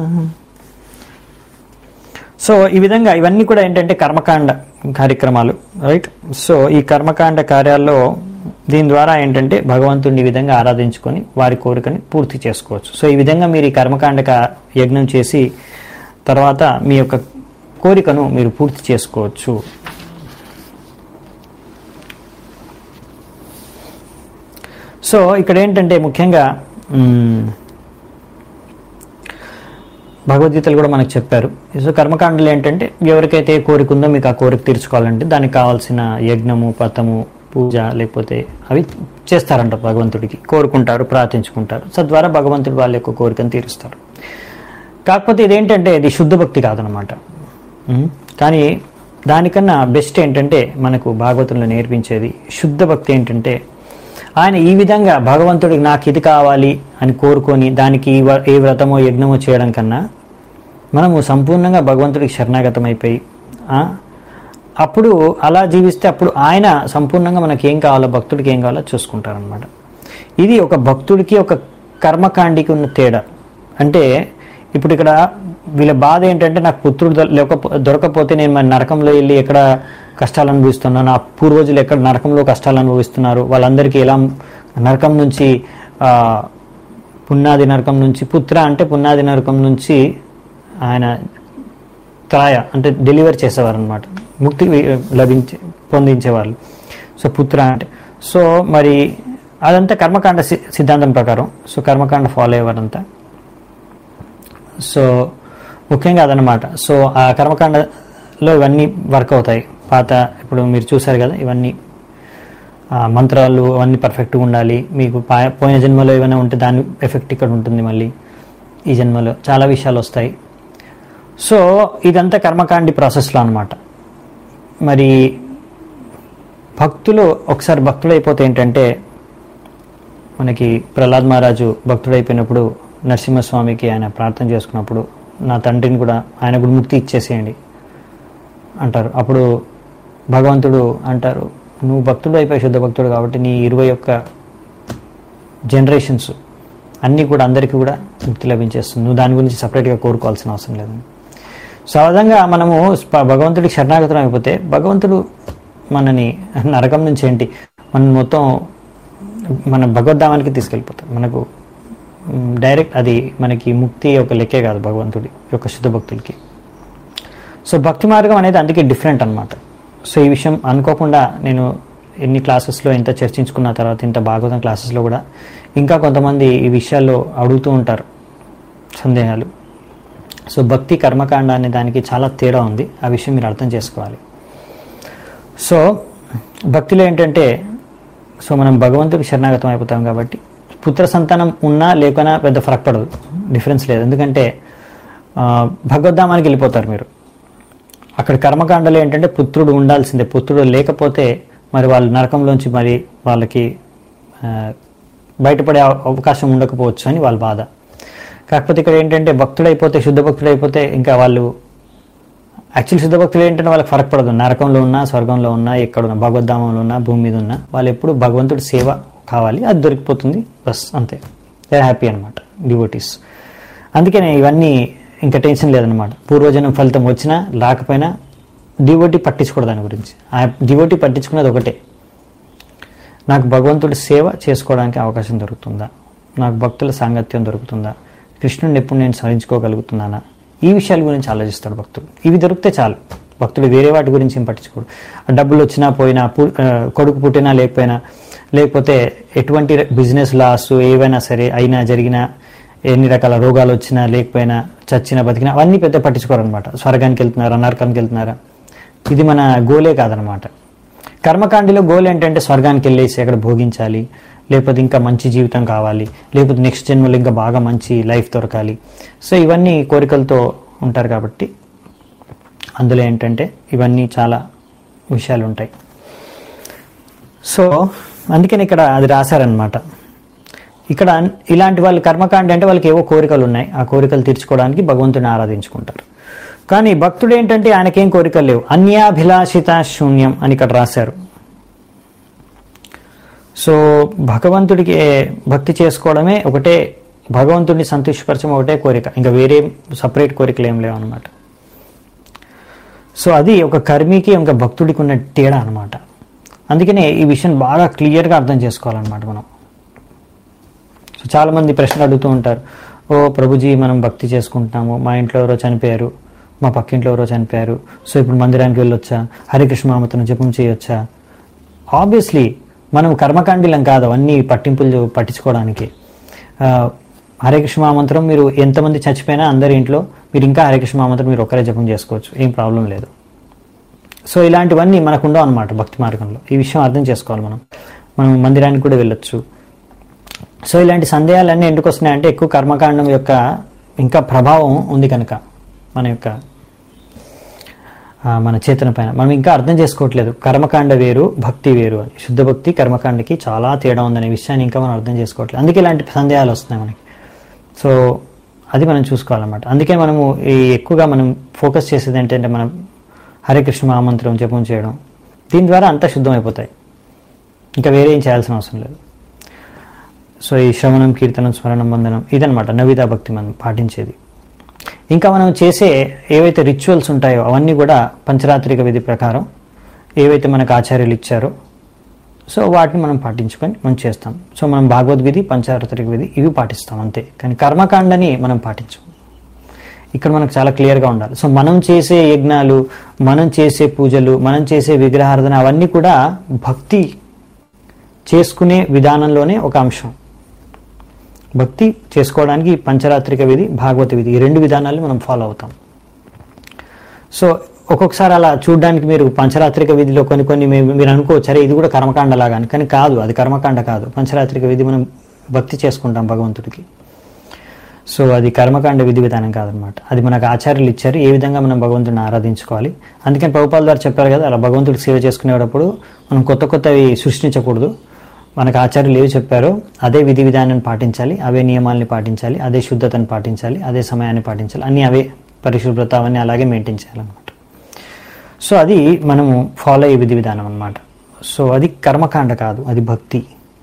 సో ఈ విధంగా ఇవన్నీ కూడా ఏంటంటే కర్మకాండ కార్యక్రమాలు రైట్ సో ఈ కర్మకాండ కార్యాల్లో దీని ద్వారా ఏంటంటే భగవంతుడిని ఈ విధంగా ఆరాధించుకొని వారి కోరికని పూర్తి చేసుకోవచ్చు సో ఈ విధంగా మీరు ఈ కర్మకాండ కా- యజ్ఞం చేసి తర్వాత మీ యొక్క కోరికను మీరు పూర్తి చేసుకోవచ్చు సో ఇక్కడ ఏంటంటే ముఖ్యంగా మ్, భగవద్గీతలు కూడా మనకు చెప్పారు సో కర్మకాండలు ఏంటంటే ఎవరికైతే ఏ కోరిక ఉందో మీకు ఆ కోరిక తీర్చుకోవాలంటే దానికి కావాల్సిన యజ్ఞము పతము పూజ లేకపోతే అవి చేస్తారంట భగవంతుడికి కోరుకుంటారు ప్రార్థించుకుంటారు తద్వారా భగవంతుడు వాళ్ళ యొక్క కోరికను తీరుస్తారు కాకపోతే ఇదేంటంటే ఇది శుద్ధ భక్తి కాదనమాట ఉం? కానీ దానికన్నా బెస్ట్ ఏంటంటే మనకు భాగవతంలో నేర్పించేది శుద్ధ భక్తి ఏంటంటే ఆయన ఈ విధంగా భగవంతుడికి నాకు ఇది కావాలి అని కోరుకొని దానికి ఈ వ- ఏ వ్రతమో యజ్ఞమో చేయడం కన్నా మనము సంపూర్ణంగా భగవంతుడికి శరణాగతం అయిపోయి ఆ, అప్పుడు అలా జీవిస్తే అప్పుడు ఆయన సంపూర్ణంగా మనకి ఏం కావాలో భక్తుడికి ఏం కావాలో చూసుకుంటారనమాట ఇది ఒక భక్తుడికి ఒక కర్మకాండికి ఉన్న తేడా అంటే ఇప్పుడు ఇక్కడ వీళ్ళ బాధ ఏంటంటే నాకు పుత్రుడు దొ- లేకపో దొరకపోతే నేను మరి నరకంలో వెళ్ళి ఎక్కడ కష్టాలు అనుభవిస్తున్నాను నా పూర్వజులు ఎక్కడ నరకంలో కష్టాలు అనుభవిస్తున్నారు వాళ్ళందరికీ ఎలా నరకం నుంచి ఆ, పున్నాది నరకం నుంచి పుత్ర అంటే పున్నాది నరకం నుంచి ఆయన త్రాయ అంటే డెలివర్ చేసేవారు అనమాట ముక్తి వి- లభించే పొందించేవాళ్ళు సో పుత్ర అంటే సో మరి అదంతా కర్మకాండ సి- సిద్ధాంతం ప్రకారం సో కర్మకాండ ఫాలో అయ్యేవారంతా సో ముఖ్యంగా అదనమాట సో ఆ కర్మకాండలో ఇవన్నీ వర్క్ అవుతాయి పాత ఇప్పుడు మీరు చూసారు కదా ఇవన్నీ ఆ, మంత్రాలు అవన్నీ పర్ఫెక్ట్గా ఉండాలి మీకు పా- పోయిన జన్మలో ఏమైనా ఉంటే దాని ఎఫెక్ట్ ఇక్కడ ఉంటుంది మళ్ళీ ఈ జన్మలో చాలా విషయాలు వస్తాయి సో ఇదంతా కర్మకాండి ప్రాసెస్లో అనమాట మరి భక్తులు ఒకసారి భక్తుడైపోతే ఏంటంటే మనకి ప్రహ్లాద్ మహారాజు భక్తుడైపోయినప్పుడు నరసింహస్వామికి ఆయన ప్రార్థన చేసుకున్నప్పుడు నా తండ్రిని కూడా ఆయన కూడా ముక్తి ఇచ్చేసేయండి అంటారు అప్పుడు భగవంతుడు అంటారు నువ్వు భక్తుడు అయిపోయి శుద్ధ భక్తుడు కాబట్టి నీ ఇరవై ఒక్క జనరేషన్స్ అన్నీ కూడా అందరికీ కూడా ముక్తి లభించేస్తుంది నువ్వు దాని గురించి సపరేట్గా కోరుకోవాల్సిన అవసరం లేదు సో ఆ విధంగా మనము స్ప- భగవంతుడికి శరణాగతం అయిపోతే భగవంతుడు మనని నరకం నుంచి ఏంటి మనం మొత్తం మన భగవద్ధామానికి తీసుకెళ్ళిపోతాం మనకు మ్, డైరెక్ట్ అది మనకి ముక్తి ఒక లెక్కే కాదు భగవంతుడి యొక్క శుద్ధ భక్తులకి సో భక్తి మార్గం అనేది అందుకే డిఫరెంట్ అన్నమాట సో ఈ విషయం అనుకోకుండా నేను ఎన్ని క్లాసెస్లో ఇంత చర్చించుకున్న తర్వాత ఇంత భాగవతం క్లాసెస్లో కూడా ఇంకా కొంతమంది ఈ విషయాల్లో అడుగుతూ ఉంటారు సందేహాలు సో భక్తి కర్మకాండ అనే దానికి చాలా తేడా ఉంది ఆ విషయం మీరు అర్థం చేసుకోవాలి సో భక్తిలో ఏంటంటే సో మనం భగవంతుడికి శరణాగతం అయిపోతాం కాబట్టి పుత్ర సంతానం ఉన్నా లేకున్నా పెద్ద ఫరక్ పడదు డిఫరెన్స్ లేదు ఎందుకంటే ఆ, భగవద్ధామానికి వెళ్ళిపోతారు మీరు అక్కడ కర్మకాండలో ఏంటంటే పుత్రుడు ఉండాల్సిందే పుత్రుడు లేకపోతే మరి వాళ్ళు నరకంలోంచి మరి వాళ్ళకి ఆ, బయటపడే అవ- అవకాశం ఉండకపోవచ్చు అని వాళ్ళ బాధ కాకపోతే ఇక్కడ ఏంటంటే భక్తుడైపోతే శుద్ధ భక్తుడైపోతే ఇంకా వాళ్ళు యాక్చువల్ శుద్ధ భక్తులు ఏంటంటే వాళ్ళకి ఫరక్ పడదు నరకంలో ఉన్నా స్వర్గంలో ఉన్నా ఎక్కడ ఉన్నా భగవద్ధామంలో ఉన్నా భూమి మీద ఉన్నా వాళ్ళు ఎప్పుడు భగవంతుడి సేవ కావాలి అది దొరికిపోతుంది బస్ అంతే దే హ్యాపీ అనమాట డివోటీస్ అందుకనే ఇవన్నీ ఇంకా టెన్షన్ లేదనమాట పూర్వజన్మ ఫలితం వచ్చినా రాకపోయినా డివోటీ పట్టించుకోడు దాని గురించి ఆ డివోటీ పట్టించుకునేది ఒకటే నాకు భగవంతుడి సేవ చేసుకోవడానికి అవకాశం దొరుకుతుందా నాకు భక్తుల సాంగత్యం దొరుకుతుందా కృష్ణుడిని ఎప్పుడు నేను స్మరించుకోగలుగుతున్నానా ఈ విషయాల గురించి ఆలోచిస్తాడు భక్తుడు ఇవి దొరికితే చాలు భక్తుడు వేరే వాటి గురించి ఏం పట్టించుకోడు ఆ డబ్బులు వచ్చినా పోయినా పు- ఆ, కొడుకు పుట్టినా లేకపోయినా లేకపోతే ఎటువంటి బిజినెస్ లాస్ ఏవైనా సరే అయినా జరిగినా ఎన్ని రకాల రోగాలు వచ్చినా లేకపోయినా చచ్చినా బతికినా అవన్నీ పెద్ద పట్టించుకోరు అనమాట స్వర్గానికి వెళ్తున్నారా నరకానికి వెళ్తున్నారా ఇది మన గోలే కాదనమాట కర్మకాండిలో గోల్ ఏంటంటే స్వర్గానికి వెళ్ళేసి అక్కడ భోగించాలి లేకపోతే ఇంకా మంచి జీవితం కావాలి లేకపోతే నెక్స్ట్ జన్మలో ఇంకా బాగా మంచి లైఫ్ దొరకాలి సో ఇవన్నీ కోరికలతో ఉంటారు కాబట్టి అందులో ఏంటంటే ఇవన్నీ చాలా విషయాలు ఉంటాయి సో అందుకని ఇక్కడ అది రాశారనమాట ఇక్కడ ఇలాంటి వాళ్ళు కర్మకాండ అంటే వాళ్ళకి ఏవో కోరికలు ఉన్నాయి ఆ కోరికలు తీర్చుకోవడానికి భగవంతుని ఆరాధించుకుంటారు కానీ భక్తుడు ఏంటంటే ఆయనకేం కోరికలు లేవు అన్యాభిలాషిత శూన్యం అని ఇక్కడ రాశారు సో భగవంతుడికి భక్తి చేసుకోవడమే ఒకటే భగవంతుడిని సంతృష్టిపరచడం ఒకటే కోరిక ఇంకా వేరే సపరేట్ కోరికలు ఏం లేవు అనమాట సో అది ఒక కర్మికి ఒక భక్తుడికి ఉన్న తేడా అనమాట అందుకనే ఈ విషయం బాగా క్లియర్గా అర్థం చేసుకోవాలన్నమాట మనం సో చాలామంది ప్రశ్నలు అడుగుతూ ఉంటారు ఓ ప్రభుజీ మనం భక్తి చేసుకుంటున్నాము మా ఇంట్లో ఎవరో చనిపోయారు మా పక్కింట్లో ఎవరో చనిపోయారు సో ఇప్పుడు మందిరానికి వెళ్ళొచ్చా హరికృష్ణ మామతను జపం చేయొచ్చా ఆబ్వియస్లీ మనం కర్మకాండిలం కాదు అవన్నీ పట్టింపులు పట్టించుకోవడానికి ఆ, హరే కృష్ణ మహామంత్రం మీరు ఎంతమంది చచ్చిపోయినా అందరి ఇంట్లో మీరు ఇంకా హరే కృష్ణ మహామంత్రం మీరు ఒక్కరే జపం చేసుకోవచ్చు ఏం ప్రాబ్లం లేదు సో ఇలాంటివన్నీ మనకు ఉండవు అనమాట భక్తి మార్గంలో ఈ విషయం అర్థం చేసుకోవాలి మనం మనం మందిరానికి కూడా వెళ్ళొచ్చు సో ఇలాంటి సందేహాలన్నీ ఎందుకు వస్తున్నాయంటే ఎక్కువ కర్మకాండం యొక్క ఇంకా ప్రభావం ఉంది కనుక మన యొక్క ఆ, మన చేతన పైన మనం ఇంకా అర్థం చేసుకోవట్లేదు కర్మకాండ వేరు భక్తి వేరు అని శుద్ధ భక్తి కర్మకాండకి చాలా తేడా ఉందనే విషయాన్ని ఇంకా మనం అర్థం చేసుకోవట్లేదు అందుకే ఇలాంటి సందేహాలు వస్తున్నాయి మనకి సో అది మనం చూసుకోవాలన్నమాట అందుకే మనము ఈ ఎక్కువగా మనం ఫోకస్ చేసేది ఏంటంటే మనం హరే కృష్ణ మహామంత్రం జపం చేయడం దీని ద్వారా అంతా శుద్ధం అయిపోతాయి ఇంకా వేరే ఏం చేయాల్సిన అవసరం లేదు సో ఈ శ్రవణం కీర్తనం స్మరణం వందనం ఇదనమాట నవితా భక్తి మనం పాటించేది ఇంకా మనం చేసే ఏవైతే రిచువల్స్ ఉంటాయో అవన్నీ కూడా పంచరాత్రిక విధి ప్రకారం ఏవైతే మనకు ఆచార్యులు ఇచ్చారో సో వాటిని మనం పాటించుకొని మనం చేస్తాం సో మనం భగవద్గీతి పంచరాత్రిక విధి ఇవి పాటిస్తాం అంతే కానీ కర్మకాండని మనం పాటించం ఇక్కడ మనకు చాలా క్లియర్గా ఉండాలి సో మనం చేసే యజ్ఞాలు మనం చేసే పూజలు మనం చేసే విగ్రహారాధన అవన్నీ కూడా భక్తి చేసుకునే విధానంలోనే ఒక అంశం భక్తి చేసుకోవడానికి ఈ పంచరాత్రిక విధి భాగవత విధి ఈ రెండు విధానాలు మనం ఫాలో అవుతాం సో ఒక్కొక్కసారి అలా చూడడానికి మీరు పంచరాత్రిక విధిలో కొన్ని కొన్ని మీ- మీరు అనుకోవచ్చు సరే ఇది కూడా కర్మకాండ లాగా అని కానీ కాదు అది కర్మకాండ కాదు పంచరాత్రిక విధి మనం భక్తి చేసుకుంటాం భగవంతుడికి సో అది కర్మకాండ విధి విధానం కాదనమాట అది మనకు ఆచార్యులు ఇచ్చారు ఏ విధంగా మనం భగవంతుడిని ఆరాధించుకోవాలి అందుకని ప్రభుపాల్ గారు చెప్పారు కదా అలా భగవంతుడికి సేవ చేసుకునేటప్పుడు మనం కొత్త కొత్తవి సృష్టించకూడదు మనకు ఆచార్యులు ఏవి చెప్పారో అదే విధి విధానాన్ని పాటించాలి అవే నియమాల్ని పాటించాలి అదే శుద్ధతను పాటించాలి అదే సమయాన్ని పాటించాలి అన్నీ అవే పరిశుభ్రత అవన్నీ అలాగే మెయింటైన్ చేయాలన్నమాట సో అది మనము ఫాలో అయ్యే విధి విధానం అనమాట సో అది కర్మకాండ కాదు అది భక్తి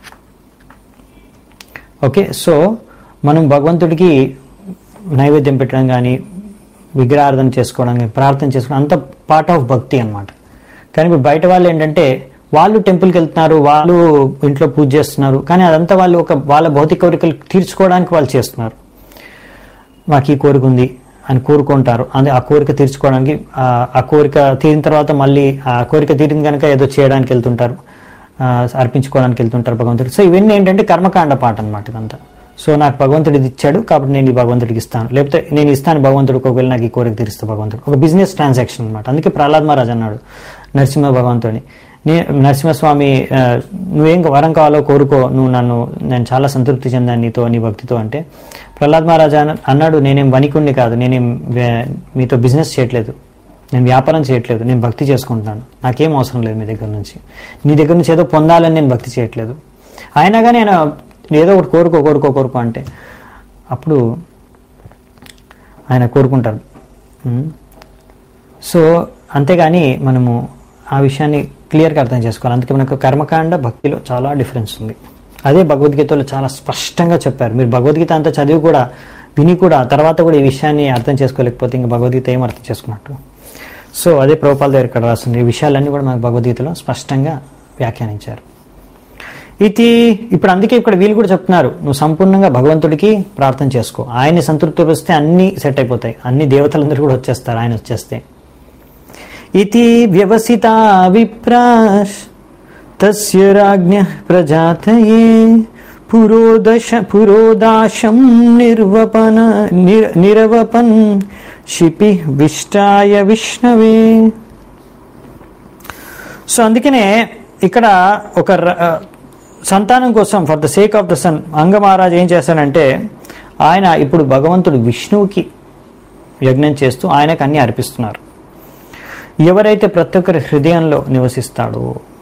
ఓకే సో మనం భగవంతుడికి నైవేద్యం పెట్టడం కానీ విగ్రహార్థన చేసుకోవడం కానీ ప్రార్థన చేసుకోవడం అంత పార్ట్ ఆఫ్ భక్తి అన్నమాట కానీ ఇప్పుడు బయట వాళ్ళు ఏంటంటే వాళ్ళు టెంపుల్కి వెళ్తున్నారు వాళ్ళు ఇంట్లో పూజ చేస్తున్నారు కానీ అదంతా వాళ్ళు ఒక వాళ్ళ భౌతిక కోరికలు తీర్చుకోవడానికి వాళ్ళు చేస్తున్నారు మాకు ఈ కోరిక ఉంది అని కోరుకుంటారు అదే ఆ కోరిక తీర్చుకోవడానికి ఆ- ఆ కోరిక తీరిన తర్వాత మళ్ళీ ఆ కోరిక తీరిన కనుక ఏదో చేయడానికి వెళ్తుంటారు ఆ, అర్పించుకోవడానికి వెళ్తుంటారు భగవంతుడు సో ఇవన్నీ ఏంటంటే కర్మకాండ పాట అనమాట ఇదంతా సో నాకు భగవంతుడు ఇది ఇచ్చాడు కాబట్టి నేను ఈ భగవంతుడికి ఇస్తాను లేకపోతే నేను ఇస్తాను భగవంతుడికి ఒకవేళ నాకు ఈ కోరిక తీరుస్తా భగవంతుడు ఒక బిజినెస్ ట్రాన్సాక్షన్ అనమాట అందుకే ప్రహ్లాద్ మహారాజ్ అన్నాడు నరసింహ భగవంతుడిని నే నరసింహస్వామి ఆ, నువ్వేం వరం కావాలో కోరుకో నువ్వు నన్ను నేను చాలా సంతృప్తి చెందాను నీతో నీ భక్తితో అంటే ప్రహ్లాద్ మహారాజ్ అన్న- అన్నాడు నేనేం వణికుణ్ణి కాదు నేనేం వే- మీతో బిజినెస్ చేయట్లేదు నేను వ్యాపారం చేయట్లేదు నేను భక్తి చేసుకుంటున్నాను నాకేం అవసరం లేదు మీ దగ్గర నుంచి నీ దగ్గర నుంచి ఏదో పొందాలని నేను భక్తి చేయట్లేదు అయినా కానీ ఆయన ఏదో ఒకటి కోరుకో కోరుకో కోరుకో అంటే అప్పుడు ఆయన కోరుకుంటారు ఉమ్. సో అంతేగాని మనము ఆ విషయాన్ని క్లియర్గా అర్థం చేసుకోవాలి అందుకే మనకు కర్మకాండ భక్తిలో చాలా డిఫరెన్స్ ఉంది అదే భగవద్గీతలో చాలా స్పష్టంగా చెప్పారు మీరు భగవద్గీత అంతా చదివి కూడా విని కూడా తర్వాత కూడా ఈ విషయాన్ని అర్థం చేసుకోలేకపోతే ఇంకా భగవద్గీత ఏం అర్థం చేసుకున్నట్టు సో అదే ప్రభుపాల దగ్గర ఇక్కడ రాస్తుంది ఈ విషయాలన్నీ కూడా మనకు భగవద్గీతలో స్పష్టంగా వ్యాఖ్యానించారు ఇది ఇప్పుడు అందుకే ఇక్కడ వీళ్ళు కూడా చెప్తున్నారు నువ్వు సంపూర్ణంగా భగవంతుడికి ప్రార్థన చేసుకో ఆయన్ని సంతృప్తిపరిస్తే అన్ని సెట్ అయిపోతాయి అన్ని దేవతలందరూ కూడా వచ్చేస్తారు ఆయన వచ్చేస్తే ఇది వ్యవసిత విప్రాష్ తస్య రాజ్ఞ ప్రజాతయే పురోదశ పురోదాశం నిర్వపన నిర- నిరవపన్ శిపి విష్టాయ విష్ణవే సో అందుకనే ఇక్కడ ఒక ర- ఆ, సంతానం కోసం for the sake of the son Angamaharaj ఏం చేశాడంటే ఆయన ఇప్పుడు భగవంతుడు విష్ణువుకి యజ్ఞం చేస్తూ ఆయనకు అన్ని అర్పిస్తున్నారు ఎవరైతే ప్రతి ఒక్కరి హృదయంలో నివసిస్తాడో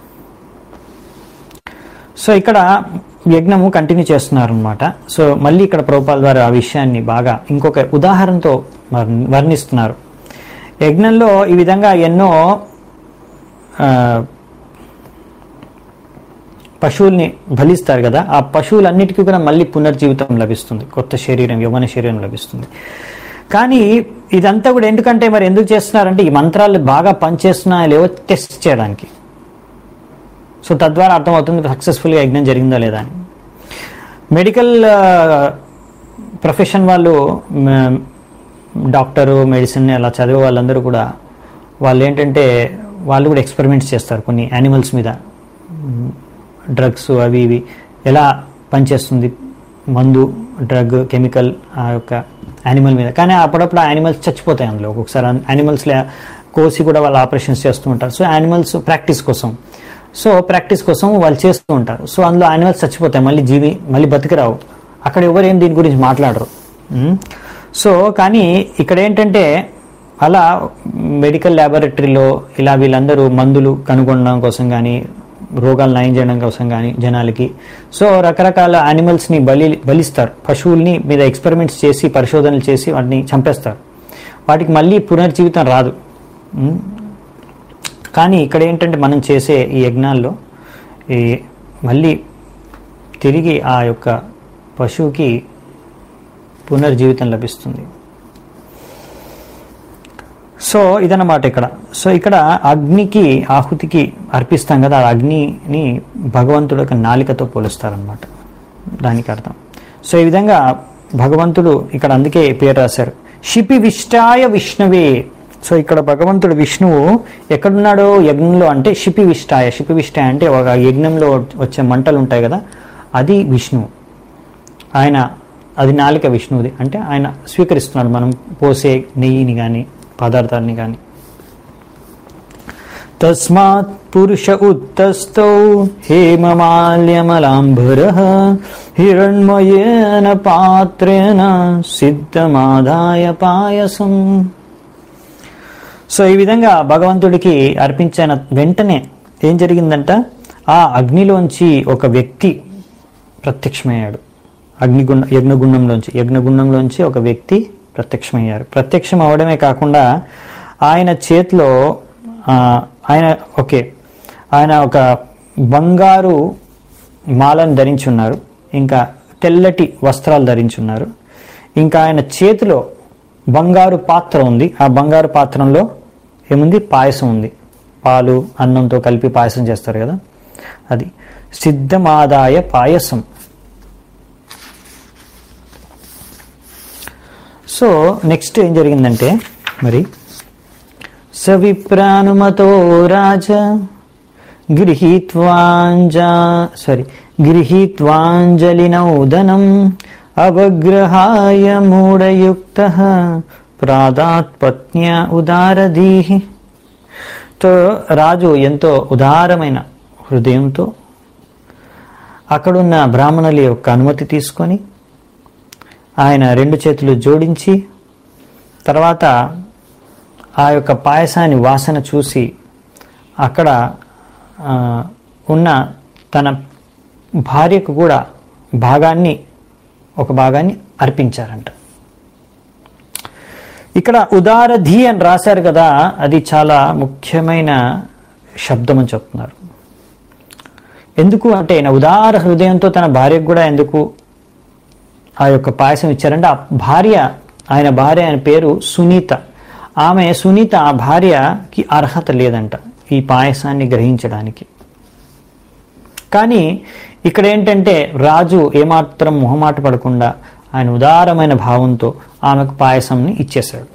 సో ఇక్కడ యజ్ఞము కంటిన్యూ చేస్తున్నారు అనమాట సో మళ్ళీ ఇక్కడ ప్రభుపాల్ ద్వారా ఆ విషయాన్ని బాగా ఇంకొక ఉదాహరణతో వర్ణ- వర్ణిస్తున్నారు యజ్ఞంలో ఈ విధంగా ఎన్నో ఆ, పశువుల్ని బలిస్తారు కదా ఆ పశువులన్నిటికీ కూడా మళ్ళీ పునర్జీవితం లభిస్తుంది కొత్త శరీరం యవ్వన శరీరం లభిస్తుంది కానీ ఇదంతా కూడా ఎందుకంటే మరి ఎందుకు చేస్తున్నారంటే ఈ మంత్రాలు బాగా పనిచేస్తున్నాయో లేవో టెస్ట్ చేయడానికి సో తద్వారా అర్థమవుతుంది సక్సెస్ఫుల్గా యజ్ఞం జరిగిందా లేదా అని మెడికల్ ప్రొఫెషన్ వాళ్ళు మ- డాక్టరు మెడిసిన్ అలా చదివే వాళ్ళందరూ కూడా వాళ్ళు ఏంటంటే వాళ్ళు కూడా ఎక్స్పెరిమెంట్స్ చేస్తారు కొన్ని యానిమల్స్ మీద డ్రగ్స్ అవి ఇవి ఎలా పనిచేస్తుంది మందు డ్రగ్ కెమికల్ ఆ యొక్క యానిమల్ మీద కానీ అప్పుడప్పుడు ఆ యానిమల్స్ చచ్చిపోతాయి అందులో ఒక్కొక్కసారి యానిమల్స్ కోసి కూడా వాళ్ళు ఆపరేషన్స్ చేస్తూ ఉంటారు సో యానిమల్స్ ప్రాక్టీస్ కోసం సో ప్రాక్టీస్ కోసం వాళ్ళు చేస్తూ ఉంటారు సో అందులో యానిమల్స్ చచ్చిపోతాయి మళ్ళీ జీవి మళ్ళీ బతికిరావు అక్కడ ఎవరు ఏం దీని గురించి మాట్లాడరు ఉమ్. సో కానీ ఇక్కడ ఏంటంటే అలా మెడికల్ ల్యాబొరేటరీలో ఇలా వీళ్ళందరూ మందులు కనుగొనడం కోసం కానీ రోగాలు నయం చేయడం కోసం కానీ జనాలకి సో రకరకాల యానిమల్స్ని బలి బలిస్తారు పశువుల్ని మీద ఎక్స్పెరిమెంట్స్ చేసి పరిశోధనలు చేసి వాటిని చంపేస్తారు వాటికి మళ్ళీ పునర్జీవితం రాదు ఉమ్. కానీ ఇక్కడ ఏంటంటే మనం చేసే ఈ యజ్ఞాల్లో ఈ మళ్ళీ తిరిగి ఆ యొక్క పశువుకి పునర్జీవితం లభిస్తుంది సో ఇదన్నమాట ఇక్కడ సో ఇక్కడ అగ్నికి ఆహుతికి అర్పిస్తాం కదా ఆ అగ్నిని భగవంతుడు యొక్క నాలికతో పోలుస్తారనమాట దానికి అర్థం సో ఈ విధంగా భగవంతుడు ఇక్కడ అందుకే పేరు రాశారు షిపి విష్టాయ విష్ణువే సో ఇక్కడ భగవంతుడు విష్ణువు ఎక్కడున్నాడో యజ్ఞంలో అంటే షిపి విష్టాయ షిపి విష్టాయ అంటే ఒక యజ్ఞంలో వచ్చే మంటలు ఉంటాయి కదా అది విష్ణువు ఆయన అది నాలిక విష్ణువుది అంటే ఆయన స్వీకరిస్తున్నాడు మనం పోసే నెయ్యిని కానీ పదార్థాన్ని కానీ తస్మాత్ పురుష ఉత్తస్థౌ హేమమాల్యమలాంబర హిరణ్మయేన పాత్రేన సిద్ధమాదాయ పాయసం సో ఈ విధంగా భగవంతుడికి అర్పించిన వెంటనే ఏం జరిగిందంట ఆ అగ్నిలోంచి ఒక వ్యక్తి ప్రత్యక్షమయ్యాడు అగ్నిగుండ యజ్ఞగుండంలోంచి యజ్ఞగుండంలోంచి ఒక వ్యక్తి ప్రత్యక్షమయ్యారు ప్రత్యక్షం అవడమే కాకుండా ఆయన చేతిలో ఆ, ఆయన ఓకే ఆయన ఒక బంగారు మాలను ధరించి ఉన్నారు ఇంకా తెల్లటి వస్త్రాలు ధరించి ఉన్నారు ఇంకా ఆయన చేతిలో బంగారు పాత్ర ఉంది ఆ బంగారు పాత్రంలో ఏముంది పాయసం ఉంది పాలు అన్నంతో కలిపి పాయసం చేస్తారు కదా అది సిద్ధమాదాయ పాయసం సో నెక్స్ట్ ఏం జరిగిందంటే మరి సవిప్రానుమతో రాజ గృహీత్వాంజా సారీ గృహీత్వాంజలినౌదనం అవగ్రహాయ మూఢయుక్త ప్రాదాత్ పత్న్య ఉదారదీహి తో రాజు ఎంతో ఉదారమైన హృదయంతో అక్కడున్న బ్రాహ్మణుల యొక్క అనుమతి తీసుకొని ఆయన రెండు చేతులు జోడించి తర్వాత ఆ యొక్క పాయసాన్ని వాసన చూసి అక్కడ ఆ, ఉన్న తన భార్యకు కూడా భాగాన్ని ఒక భాగాన్ని అర్పించారంట ఇక్కడ ఉదారధి అని రాశారు కదా అది చాలా ముఖ్యమైన శబ్దం అని చెప్తున్నారు ఎందుకు అంటే ఆయన ఉదార హృదయంతో తన భార్యకు కూడా ఎందుకు ఆ యొక్క పాయసం ఇచ్చారంటే ఆ భార్య ఆయన భార్య ఆయన పేరు సునీత ఆమె సునీత ఆ భార్యకి అర్హత లేదంట ఈ పాయసాన్ని గ్రహించడానికి కానీ ఇక్కడ ఏంటంటే రాజు ఏమాత్రం మొహమాట పడకుండా ఆయన ఉదారమైన భావంతో ఆమెకు పాయసంని ఇచ్చేశాడు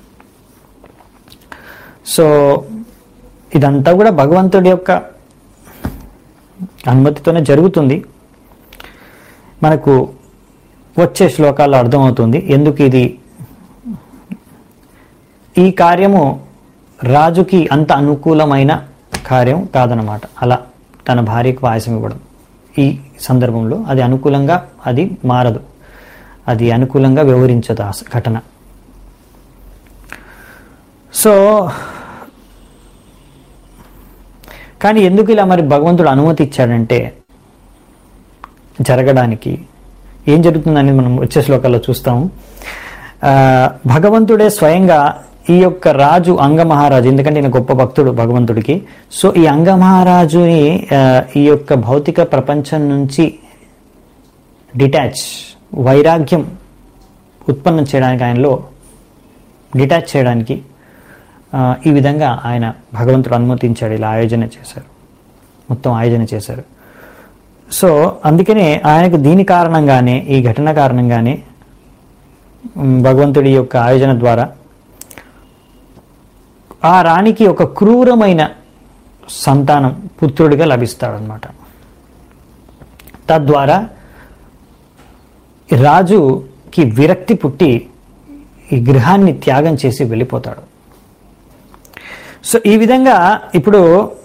సో ఇదంతా కూడా భగవంతుడి యొక్క అనుమతితోనే జరుగుతుంది మనకు వచ్చే శ్లోకాల్లో అర్థమవుతుంది ఎందుకు ఇది ఈ కార్యము రాజుకి అంత అనుకూలమైన కార్యం కాదనమాట అలా తన భార్యకు పాయసం ఇవ్వడం ఈ సందర్భంలో అది అనుకూలంగా అది మారదు అది అనుకూలంగా వ్యవహరించదు ఆ ఘటన సో కానీ ఎందుకు ఇలా మరి భగవంతుడు అనుమతి ఇచ్చాడంటే జరగడానికి ఏం జరుగుతుందని మనం వచ్చే శ్లోకాల్లో చూస్తాము ఆ, భగవంతుడే స్వయంగా ఈ యొక్క రాజు అంగమహారాజు ఎందుకంటే ఈయన గొప్ప భక్తుడు భగవంతుడికి సో ఈ అంగమహారాజుని ఆ, ఈ యొక్క భౌతిక ప్రపంచం నుంచి డిటాచ్ వైరాగ్యం ఉత్పన్నం చేయడానికి ఆయనలో డిటాచ్ చేయడానికి ఆ, ఈ విధంగా ఆయన భగవంతుడు అనుమతించాడు ఇలా ఆయోజన చేశారు మొత్తం ఆయోజన చేశారు సో అందుకనే ఆయనకు దీని కారణంగానే ఈ ఘటన కారణంగానే ఉమ్, భగవంతుడి యొక్క ఆయోజన ద్వారా ఆ రాణికి ఒక క్రూరమైన సంతానం పుత్రుడిగా లభిస్తాడనమాట తద్వారా రాజుకి విరక్తి పుట్టి ఈ గృహాన్ని త్యాగం చేసి వెళ్ళిపోతాడు సో ఈ విధంగా ఇప్పుడు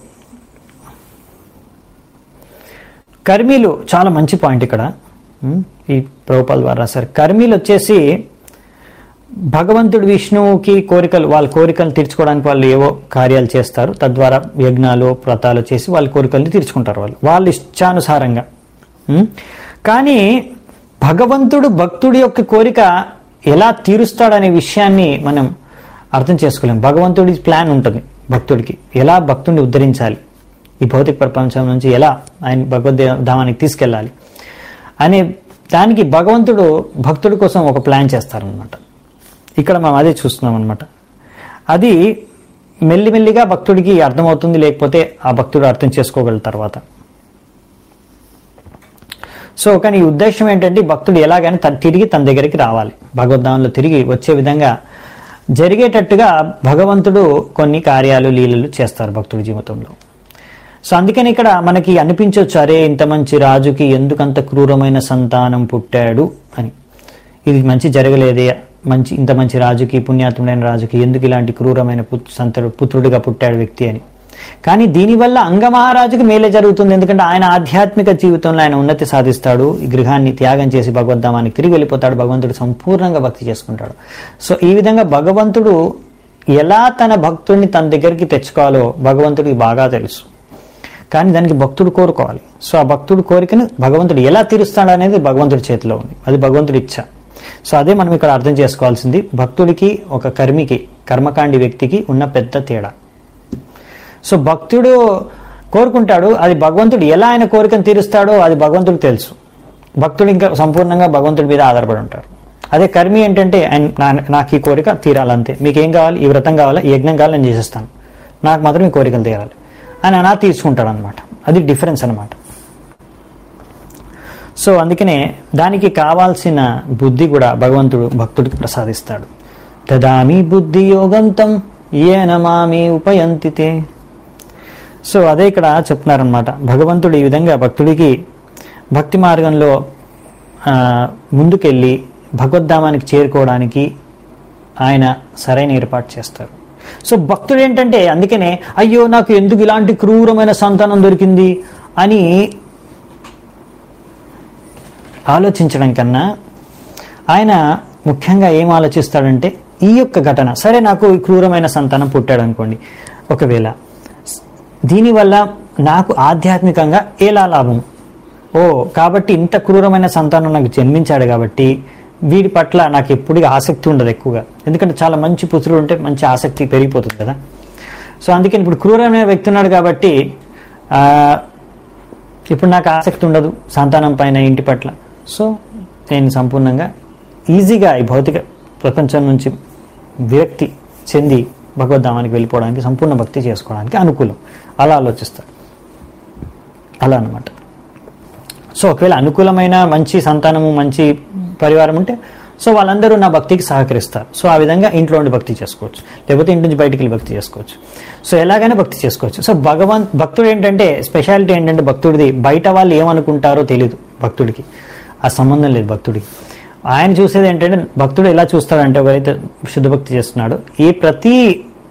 కర్మీలు చాలా మంచి పాయింట్ ఇక్కడ ఉమ్, ఈ ప్రభుపాల్ ద్వారా రాశారు కర్మీలు వచ్చేసి భగవంతుడు విష్ణువుకి కోరికలు వాళ్ళ కోరికలు తీర్చుకోవడానికి వాళ్ళు ఏవో కార్యాలు చేస్తారు తద్వారా యజ్ఞాలు వ్రతాలు చేసి వాళ్ళ కోరికల్ని తీర్చుకుంటారు వాళ్ళు వాళ్ళ ఇష్టానుసారంగా ఉమ్, కానీ భగవంతుడు భక్తుడి యొక్క కోరిక ఎలా తీరుస్తాడనే విషయాన్ని మనం అర్థం చేసుకోలేం భగవంతుడి ప్లాన్ ఉంటుంది భక్తుడికి ఎలా భక్తుడిని ఉద్ధరించాలి ఈ భౌతిక ప్రపంచం నుంచి ఎలా ఆయన భగవద్ధామానికి తీసుకెళ్ళాలి అనే దానికి భగవంతుడు భక్తుడి కోసం ఒక ప్లాన్ చేస్తారనమాట ఇక్కడ మనం అదే చూస్తున్నాం అనమాట అది మెల్లిమెల్లిగా భక్తుడికి అర్థమవుతుంది లేకపోతే ఆ భక్తుడు అర్థం చేసుకోగల తర్వాత సో కానీ ఈ ఉద్దేశం ఏంటంటే ఈ భక్తుడు ఎలాగైనా తన తిరిగి తన దగ్గరికి రావాలి భగవద్ధామంలో తిరిగి వచ్చే విధంగా జరిగేటట్టుగా భగవంతుడు కొన్ని కార్యాలు లీలలు చేస్తారు భక్తుడి జీవితంలో సో అందుకని ఇక్కడ మనకి అనిపించవచ్చు అరే ఇంత మంచి రాజుకి ఎందుకంత క్రూరమైన సంతానం పుట్టాడు అని ఇది మంచి జరగలేదే మంచి ఇంత మంచి రాజుకి పుణ్యాత్ముడైన రాజుకి ఎందుకు ఇలాంటి క్రూరమైన పుత్ సంతడు పుత్రుడిగా పుట్టాడు వ్యక్తి అని కానీ దీనివల్ల అంగమహారాజుకి మేలే జరుగుతుంది ఎందుకంటే ఆయన ఆధ్యాత్మిక జీవితంలో ఆయన ఉన్నతి సాధిస్తాడు ఈ గృహాన్ని త్యాగం చేసి భగవద్ధామానికి తిరిగి వెళ్ళిపోతాడు భగవంతుడు సంపూర్ణంగా భక్తి చేసుకుంటాడు సో ఈ విధంగా భగవంతుడు ఎలా తన భక్తుడిని తన దగ్గరికి తెచ్చుకోవాలో భగవంతుడికి బాగా తెలుసు కానీ దానికి భక్తుడు కోరుకోవాలి సో ఆ భక్తుడు కోరికను భగవంతుడు ఎలా తీరుస్తాడు అనేది భగవంతుడి చేతిలో ఉంది అది భగవంతుడి ఇచ్చ సో అదే మనం ఇక్కడ అర్థం చేసుకోవాల్సింది భక్తుడికి ఒక కర్మికి కర్మకాండి వ్యక్తికి ఉన్న పెద్ద తేడా సో భక్తుడు కోరుకుంటాడు అది భగవంతుడు ఎలా ఆయన కోరికను తీరుస్తాడో అది భగవంతుడికి తెలుసు భక్తుడు ఇంకా సంపూర్ణంగా భగవంతుడి మీద ఆధారపడి ఉంటారు అదే కర్మి ఏంటంటే ఆయన నా- నాకు ఈ కోరిక తీరాలంతే మీకు ఏం కావాలి ఈ వ్రతం కావాలా ఈ యజ్ఞం కావాలి నేను చేసేస్తాను నాకు మాత్రం ఈ కోరికలు తీరాలి అని అనా తీసుకుంటాడు అనమాట అది డిఫరెన్స్ అనమాట సో అందుకనే దానికి కావాల్సిన బుద్ధి కూడా భగవంతుడు భక్తుడికి ప్రసాదిస్తాడు తదామి బుద్ధి యోగంతం ఏన మామి ఉపయంతితే సో అదే ఇక్కడ చెప్తున్నారనమాట భగవంతుడు ఈ విధంగా భక్తుడికి భక్తి మార్గంలో ఆ, ముందుకెళ్ళి భగవద్ధామానికి చేరుకోవడానికి ఆయన సరైన ఏర్పాటు చేస్తారు సో భక్తుడు ఏంటంటే అందుకనే అయ్యో నాకు ఎందుకు ఇలాంటి క్రూరమైన సంతానం దొరికింది అని ఆలోచించడం కన్నా ఆయన ముఖ్యంగా ఏం ఆలోచిస్తాడంటే ఈ యొక్క ఘటన సరే నాకు ఈ క్రూరమైన సంతానం పుట్టాడు అనుకోండి ఒకవేళ దీనివల్ల నాకు ఆధ్యాత్మికంగా ఎలా లాభం ఓ కాబట్టి ఇంత క్రూరమైన సంతానం నాకు జన్మించాడు కాబట్టి వీడి పట్ల నాకు ఎప్పుడు ఆసక్తి ఉండదు ఎక్కువగా ఎందుకంటే చాలా మంచి పుత్రుడు ఉంటే మంచి ఆసక్తి పెరిగిపోతుంది కదా సో అందుకని ఇప్పుడు క్రూరమైన వ్యక్తి ఉన్నాడు కాబట్టి ఆ, ఇప్పుడు నాకు ఆసక్తి ఉండదు సంతానం పైన ఇంటి పట్ల సో నేను సంపూర్ణంగా ఈజీగా ఈ భౌతిక ప్రపంచం నుంచి విరక్తి చెంది భగవద్ధామానికి వెళ్ళిపోవడానికి సంపూర్ణ భక్తి చేసుకోవడానికి అనుకూలం అలా ఆలోచిస్తాడు అలా అన్నమాట సో ఒకవేళ అనుకూలమైన మంచి సంతానము మంచి పరివారం ఉంటే సో వాళ్ళందరూ నా భక్తికి సహకరిస్తారు సో ఆ విధంగా ఇంట్లో ఉండి భక్తి చేసుకోవచ్చు లేకపోతే ఇంటి నుంచి బయటికి వెళ్ళి భక్తి చేసుకోవచ్చు సో ఎలాగైనా భక్తి చేసుకోవచ్చు సో భగవంత్ భక్తుడు ఏంటంటే స్పెషాలిటీ ఏంటంటే భక్తుడిది బయట వాళ్ళు ఏమనుకుంటారో తెలియదు భక్తుడికి ఆ సంబంధం లేదు భక్తుడికి ఆయన చూసేది ఏంటంటే భక్తుడు ఎలా చూస్తాడంటే ఎవరైతే శుద్ధ భక్తి చేస్తున్నాడో ఈ ప్రతి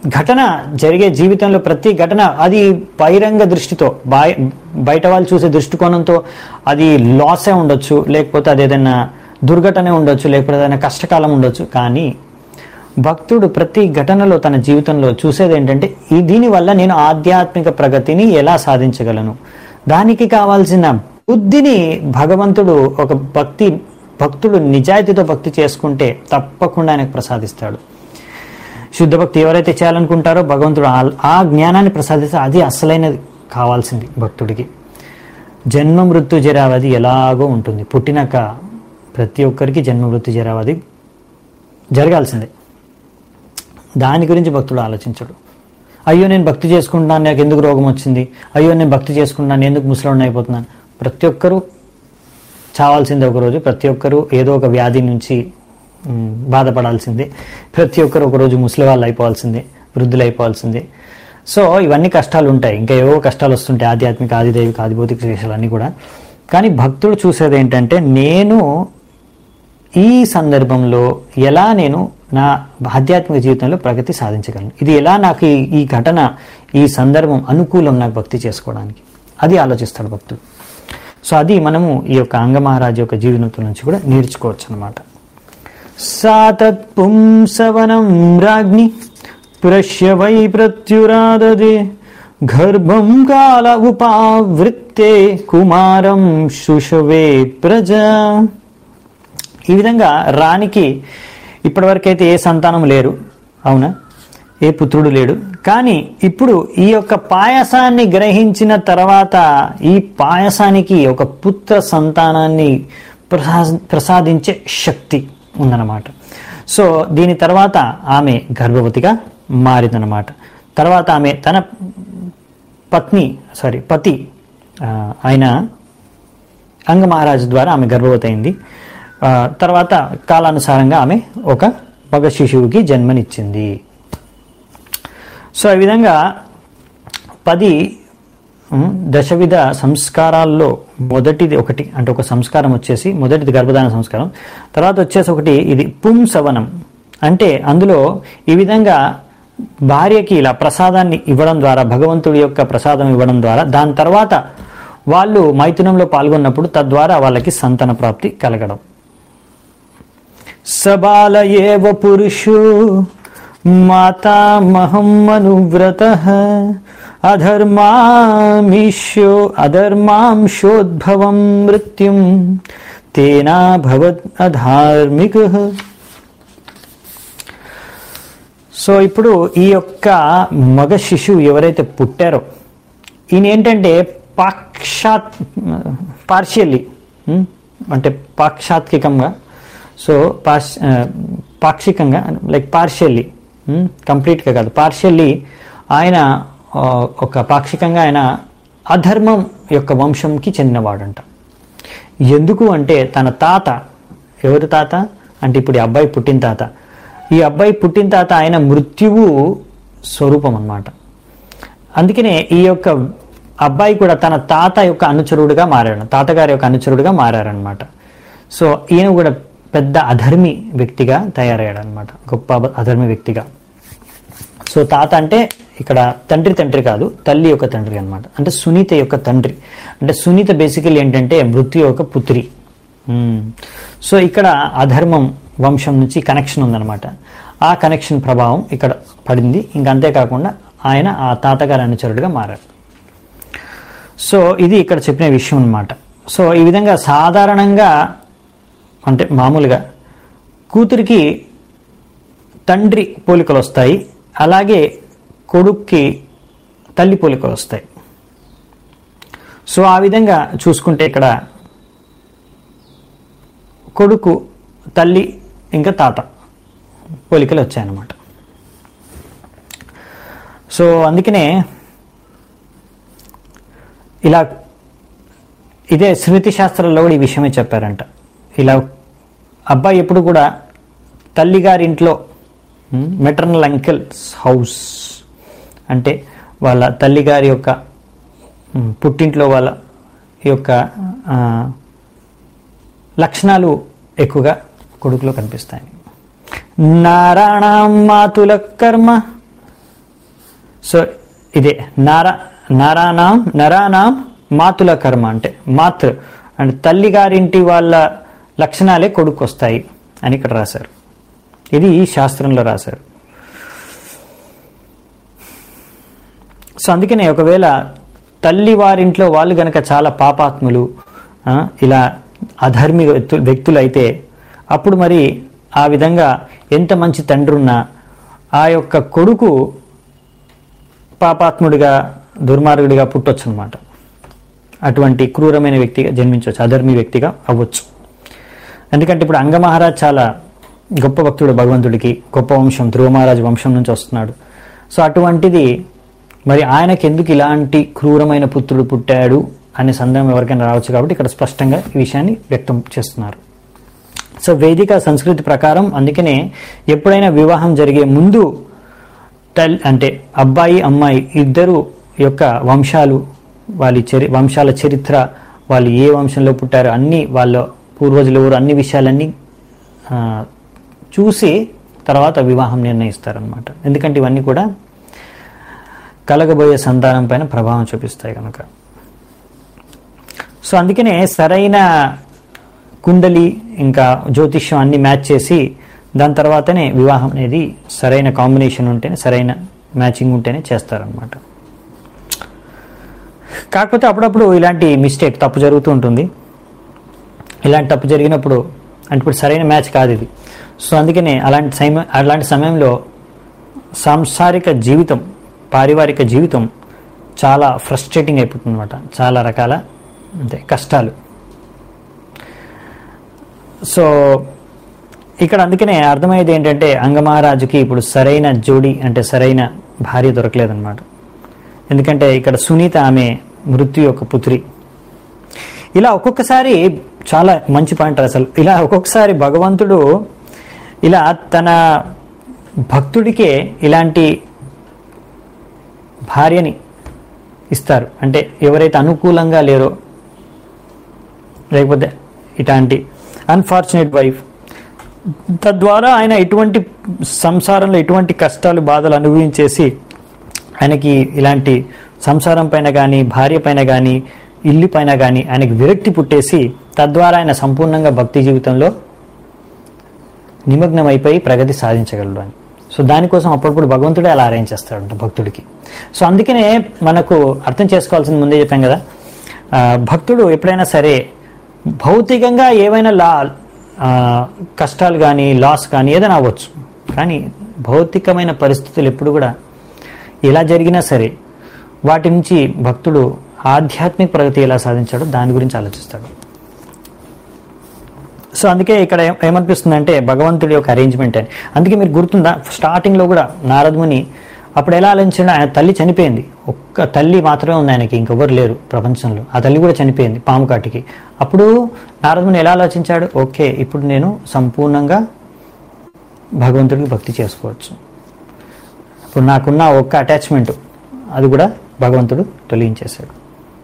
ఘటన జరిగే జీవితంలో ప్రతి ఘటన అది బహిరంగ దృష్టితో బాయ్ బయట వాళ్ళు చూసే దృష్టికోణంతో అది లాసే ఉండొచ్చు లేకపోతే అది ఏదైనా దుర్ఘటనే ఉండొచ్చు లేకపోతే ఏదైనా కష్టకాలం ఉండొచ్చు కానీ భక్తుడు ప్రతి ఘటనలో తన జీవితంలో చూసేది ఏంటంటే ఈ దీనివల్ల నేను ఆధ్యాత్మిక ప్రగతిని ఎలా సాధించగలను దానికి కావాల్సిన బుద్ధిని భగవంతుడు ఒక భక్తి భక్తుడు నిజాయితీతో భక్తి చేసుకుంటే తప్పకుండా ఆయనకు ప్రసాదిస్తాడు శుద్ధ భక్తి ఎవరైతే చేయాలనుకుంటారో భగవంతుడు ఆ- ఆ జ్ఞానాన్ని ప్రసాదిస్తే అది అసలైనది కావాల్సింది భక్తుడికి జన్మ మృత్యు జరావది ఎలాగో ఉంటుంది పుట్టినాక ప్రతి ఒక్కరికి జన్మ మృత్యు జరావది జరగాల్సిందే దాని గురించి భక్తుడు ఆలోచించడు అయ్యో నేను భక్తి చేసుకుంటున్నాను నాకు ఎందుకు రోగం వచ్చింది అయ్యో నేను భక్తి చేసుకుంటున్నాను ఎందుకు ముసలోడిని అయిపోతున్నాను ప్రతి ఒక్కరూ చావాల్సిందే ఒకరోజు ప్రతి ఒక్కరూ ఏదో ఒక వ్యాధి నుంచి మ్, బాధపడాల్సిందే ప్రతి ఒక్కరు ఒకరోజు ముసలి వాళ్ళు అయిపోవాల్సిందే వృద్ధులు అయిపోవాల్సిందే సో ఇవన్నీ కష్టాలు ఉంటాయి ఇంకా ఏవో కష్టాలు వస్తుంటాయి ఆధ్యాత్మిక ఆదిదైవిక ఆదిభౌతిక విషయాలు అన్నీ కూడా కానీ భక్తుడు చూసేది ఏంటంటే నేను ఈ సందర్భంలో ఎలా నేను నా ఆధ్యాత్మిక జీవితంలో ప్రగతి సాధించగలను ఇది ఎలా నాకు ఈ- ఈ ఘటన ఈ సందర్భం అనుకూలం నాకు భక్తి చేసుకోవడానికి అది ఆలోచిస్తాడు భక్తుడు సో అది మనము ఈ యొక్క అంగమహారాజు యొక్క జీవనంతో నుంచి కూడా నేర్చుకోవచ్చు అనమాట సాతత్పుంసవనం రాజ్ఞి ప్రశ్య వై ప్రత్యురాదదే గర్భం కాల ఉపావృత్తే కుమారం శుషవే ప్రజా ఈ విధంగా రాణికి ఇప్పటివరకైతే ఏ సంతానం లేరు అవునా ఏ పుత్రుడు లేడు కానీ ఇప్పుడు ఈ యొక్క పాయసాన్ని గ్రహించిన తర్వాత ఈ పాయసానికి ఒక పుత్ర సంతానాన్ని ప్రసా ప్రసాదించే శక్తి ఉందన్నమాట సో దీని తర్వాత ఆమె గర్భవతిగా మారిందన్నమాట తర్వాత ఆమె తన పత్ని సారీ పతి ఆ, ఆయన అంగమహారాజు ద్వారా ఆమె గర్భవతి అయింది ఆ, తర్వాత కాలానుసారంగా ఆమె ఒక మగ శిశువుకి జన్మనిచ్చింది సో ఈ విధంగా పది ఉమ్, దశవిధ సంస్కారాల్లో మొదటిది ఒకటి అంటే ఒక సంస్కారం వచ్చేసి మొదటిది గర్భధారణ సంస్కారం తర్వాత వచ్చేసి ఒకటి ఇది పుంసవనం అంటే అందులో ఈ విధంగా భార్యకి ఇలా ప్రసాదాన్ని ఇవ్వడం ద్వారా భగవంతుడి యొక్క ప్రసాదం ఇవ్వడం ద్వారా దాని తర్వాత వాళ్ళు మైథునంలో పాల్గొన్నప్పుడు తద్వారా వాళ్ళకి సంతాన ప్రాప్తి కలగడం సబాల ఏవ పురుషో మాతామహం అనువ్రత అధర్మామిష్యో అధర్మాంశోద్భవం మృత్యుం తేనా భవత్ అధార్మిక సో ఇప్పుడు ఈ యొక్క మగ శిశువు ఎవరైతే పుట్టారో ఈయన ఏంటంటే పాక్షాత్ పార్షియల్లీ అంటే పాక్షాత్కికంగా సో పార్ష్ ఆ, పాక్షికంగా లైక్ పార్షియల్లీ కంప్లీట్గా కాదు పార్షియల్లీ ఆయన ఆ, ఒక పాక్షికంగా ఆయన అధర్మం యొక్క వంశంకి చెందినవాడంట ఎందుకు అంటే తన తాత ఎవరు తాత అంటే ఇప్పుడు ఈ అబ్బాయి పుట్టిన తాత ఈ అబ్బాయి పుట్టిన తాత ఆయన మృత్యువు స్వరూపం అన్నమాట అందుకనే ఈ యొక్క అబ్బాయి కూడా తన తాత యొక్క అనుచరుడుగా మారాడు తాతగారి యొక్క అనుచరుడుగా మారారనమాట సో ఈయన కూడా పెద్ద అధర్మి వ్యక్తిగా తయారయ్యాడు అనమాట గొప్ప అబ- అధర్మి వ్యక్తిగా సో తాత అంటే ఇక్కడ తండ్రి తండ్రి కాదు తల్లి యొక్క తండ్రి అన్నమాట అంటే సునీత యొక్క తండ్రి అంటే సునీత బేసికలీ ఏంటంటే మృత్యు యొక్క పుత్రి మ్మ్. సో ఇక్కడ అధర్మం వంశం నుంచి కనెక్షన్ ఉందన్నమాట ఆ కనెక్షన్ ప్రభావం ఇక్కడ పడింది ఇంక అంతేకాకుండా ఆయన ఆ తాతగారి అనుచరుడిగా మారారు సో ఇది ఇక్కడ చెప్పిన విషయం అన్నమాట సో ఈ విధంగా సాధారణంగా అంటే మామూలుగా కూతురికి తండ్రి పోలికలు వస్తాయి అలాగే కొడుక్కి తల్లి పోలికలు వస్తాయి సో ఆ విధంగా చూసుకుంటే ఇక్కడ కొడుకు తల్లి ఇంకా తాత పోలికలు వచ్చాయన్నమాట సో అందుకనే ఇలా ఇదే స్మృతి శాస్త్రంలో కూడా ఈ విషయమే చెప్పారంట ఇలా అబ్బాయి ఎప్పుడు కూడా తల్లిగారి ఇంట్లో మెటర్నల్ అంకిల్స్ హౌస్ అంటే వాళ్ళ తల్లిగారి యొక్క ఉమ్, పుట్టింట్లో వాళ్ళ యొక్క ఆ, లక్షణాలు ఎక్కువగా కొడుకులో కనిపిస్తాయి నారాయణం మాతుల కర్మ సో ఇదే నారా నరానాం నరానాం మాతుల కర్మ అంటే మాతృ అంటే తల్లిగారింటి వాళ్ళ లక్షణాలే కొడుకు వస్తాయి అని ఇక్కడ రాశారు ఇది ఈ శాస్త్రంలో రాశారు సో అందుకనే ఒకవేళ తల్లి వారింట్లో వాళ్ళు గనక చాలా పాపాత్ములు ఆ, ఇలా అధర్మి వ్యక్తు- వ్యక్తులైతే అప్పుడు మరి ఆ విధంగా ఎంత మంచి తండ్రి ఉన్నా ఆ యొక్క కొడుకు పాపాత్ముడిగా దుర్మార్గుడిగా పుట్టొచ్చు అనమాట అటువంటి క్రూరమైన వ్యక్తిగా జన్మించవచ్చు అధర్మి వ్యక్తిగా అవ్వచ్చు ఎందుకంటే ఇప్పుడు అంగమహారాజ్ చాలా గొప్ప భక్తుడు భగవంతుడికి గొప్ప వంశం ధ్రువ మహారాజ్ వంశం నుంచి వస్తున్నాడు సో అటువంటిది మరి ఆయనకి ఎందుకు ఇలాంటి క్రూరమైన పుత్రుడు పుట్టాడు అనే సందేహం ఎవరికైనా రావచ్చు కాబట్టి ఇక్కడ స్పష్టంగా ఈ విషయాన్ని వ్యక్తం చేస్తున్నారు సో వేదిక సంస్కృతి ప్రకారం అందుకనే ఎప్పుడైనా వివాహం జరిగే ముందు తల్ అంటే అబ్బాయి అమ్మాయి ఇద్దరు యొక్క వంశాలు వాళ్ళ చరి వంశాల చరిత్ర వాళ్ళు ఏ వంశంలో పుట్టారో అన్ని వాళ్ళ పూర్వజులు ఎవరు అన్ని విషయాలన్నీ ఆ, చూసి తర్వాత వివాహం నిర్ణయిస్తారనమాట ఎందుకంటే ఇవన్నీ కూడా కలగబోయే సంతానం పైన ప్రభావం చూపిస్తాయి కనుక సో అందుకనే సరైన కుండలి ఇంకా జ్యోతిష్యం అన్ని మ్యాచ్ చేసి దాని తర్వాతనే వివాహం అనేది సరైన కాంబినేషన్ ఉంటేనే సరైన మ్యాచింగ్ ఉంటేనే చేస్తారనమాట కాకపోతే అప్పుడప్పుడు ఇలాంటి మిస్టేక్ తప్పు జరుగుతూ ఉంటుంది ఇలాంటి తప్పు జరిగినప్పుడు అంటే ఇప్పుడు సరైన మ్యాచ్ కాదు ఇది సో అందుకనే అలాంటి సమయం అలాంటి సమయంలో సాంసారిక జీవితం పారివారిక జీవితం చాలా ఫ్రస్ట్రేటింగ్ అయిపోతుంది అనమాట చాలా రకాల అంటే కష్టాలు సో ఇక్కడ అందుకనే అర్థమయ్యేది ఏంటంటే అంగమహారాజుకి ఇప్పుడు సరైన జోడి అంటే సరైన భార్య దొరకలేదన్నమాట ఎందుకంటే ఇక్కడ సునీత ఆమె మృత్యు యొక్క పుత్రి ఇలా ఒక్కొక్కసారి చాలా మంచి పాయింట్ అసలు ఇలా ఒక్కొక్కసారి భగవంతుడు ఇలా తన భక్తుడికే ఇలాంటి భార్యని ఇస్తారు అంటే ఎవరైతే అనుకూలంగా లేరో లేకపోతే ఇలాంటి అన్ఫార్చునేట్ వైఫ్ తద్వారా ఆయన ఎటువంటి సంసారంలో ఎటువంటి కష్టాలు బాధలు అనుభవించేసి ఆయనకి ఇలాంటి సంసారం పైన కానీ భార్య పైన కానీ ఇల్లు పైన కానీ ఆయనకి విరక్తి పుట్టేసి తద్వారా ఆయన సంపూర్ణంగా భక్తి జీవితంలో నిమగ్నం అయిపోయి ప్రగతి సాధించగలడు అని సో దానికోసం అప్పుడప్పుడు భగవంతుడే అలా అరేంజ్ చేస్తాడంట భక్తుడికి సో అందుకనే మనకు అర్థం చేసుకోవాల్సింది ముందే చెప్పాం కదా ఆ, భక్తుడు ఎప్పుడైనా సరే భౌతికంగా ఏవైనా లా ఆ, కష్టాలు కానీ లాస్ కానీ ఏదైనా అవ్వచ్చు కానీ భౌతికమైన పరిస్థితులు ఎప్పుడు కూడా ఎలా జరిగినా సరే వాటి నుంచి భక్తుడు ఆధ్యాత్మిక ప్రగతి ఎలా సాధించాడో దాని గురించి ఆలోచిస్తాడు సో అందుకే ఇక్కడ ఏం- ఏమనిపిస్తుందంటే భగవంతుడి యొక్క అరేంజ్మెంట్ అని అందుకే మీరు గుర్తుందా స్టార్టింగ్లో కూడా నారదముని అప్పుడు ఎలా ఆలోచించాడు ఆయన తల్లి చనిపోయింది ఒక్క తల్లి మాత్రమే ఉంది ఆయనకి ఇంకెవ్వరు లేరు ప్రపంచంలో ఆ తల్లి కూడా చనిపోయింది పాము కాటికి అప్పుడు నారదముని ఎలా ఆలోచించాడు ఓకే ఇప్పుడు నేను సంపూర్ణంగా భగవంతుడికి భక్తి చేసుకోవచ్చు ఇప్పుడు నాకున్న ఒక్క అటాచ్మెంట్ అది కూడా భగవంతుడు తొలగించేశాడు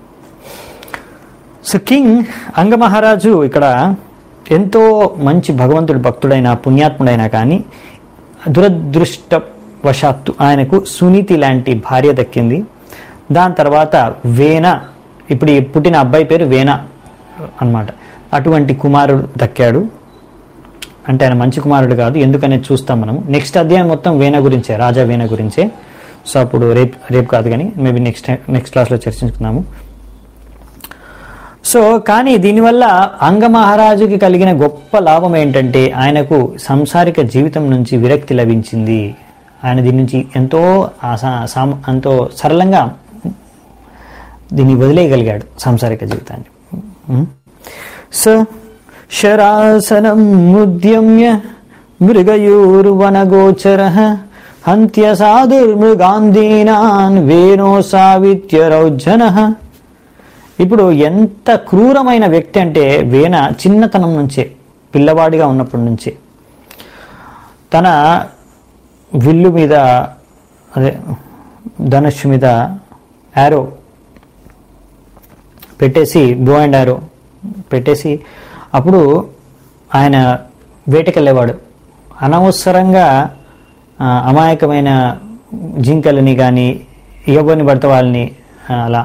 సో కింగ్ అంగమహారాజు ఇక్కడ ఎంతో మంచి భగవంతుడి భక్తుడైన పుణ్యాత్ముడైనా కానీ దురదృష్టవశాత్తు ఆయనకు సునీతి లాంటి భార్య దక్కింది దాని తర్వాత వేణ ఇప్పుడు ఈ పుట్టిన అబ్బాయి పేరు వేణ అన్నమాట అటువంటి కుమారుడు దక్కాడు అంటే ఆయన మంచి కుమారుడు కాదు ఎందుకనేది చూస్తాం మనం నెక్స్ట్ అధ్యాయం మొత్తం వేణ గురించే రాజా వేణ గురించే సో అప్పుడు రేపు రేపు కాదు కానీ మేబీ నెక్స్ట్ నెక్స్ట్ క్లాస్లో చర్చించుకుందాము సో కానీ దీనివల్ల అంగమహారాజుకి కలిగిన గొప్ప లాభం ఏంటంటే ఆయనకు సంసారిక జీవితం నుంచి విరక్తి లభించింది ఆయన దీని నుంచి ఎంతో ఆసా- సామ- ఎంతో సరళంగా దీన్ని వదిలేయగలిగాడు సాంసారిక జీవితాన్ని ఉం? సో శరాసనం ఉద్యమ్య మృగయూర్వనగోచర హంత్య సాధుర్మృగాంధీనాన్ వేణో సావిత్య రౌజన ఇప్పుడు ఎంత క్రూరమైన వ్యక్తి అంటే వేణ చిన్నతనం నుంచే పిల్లవాడిగా ఉన్నప్పటి నుంచే తన విల్లు మీద అదే ధనుష్ మీద యారో పెట్టేసి బో అండ్ యారో పెట్టేసి అప్పుడు ఆయన వేటకెళ్ళేవాడు అనవసరంగా ఆ, అమాయకమైన జింకలని కానీ ఎవరిని పడితే వాళ్ళని ఆ, అలా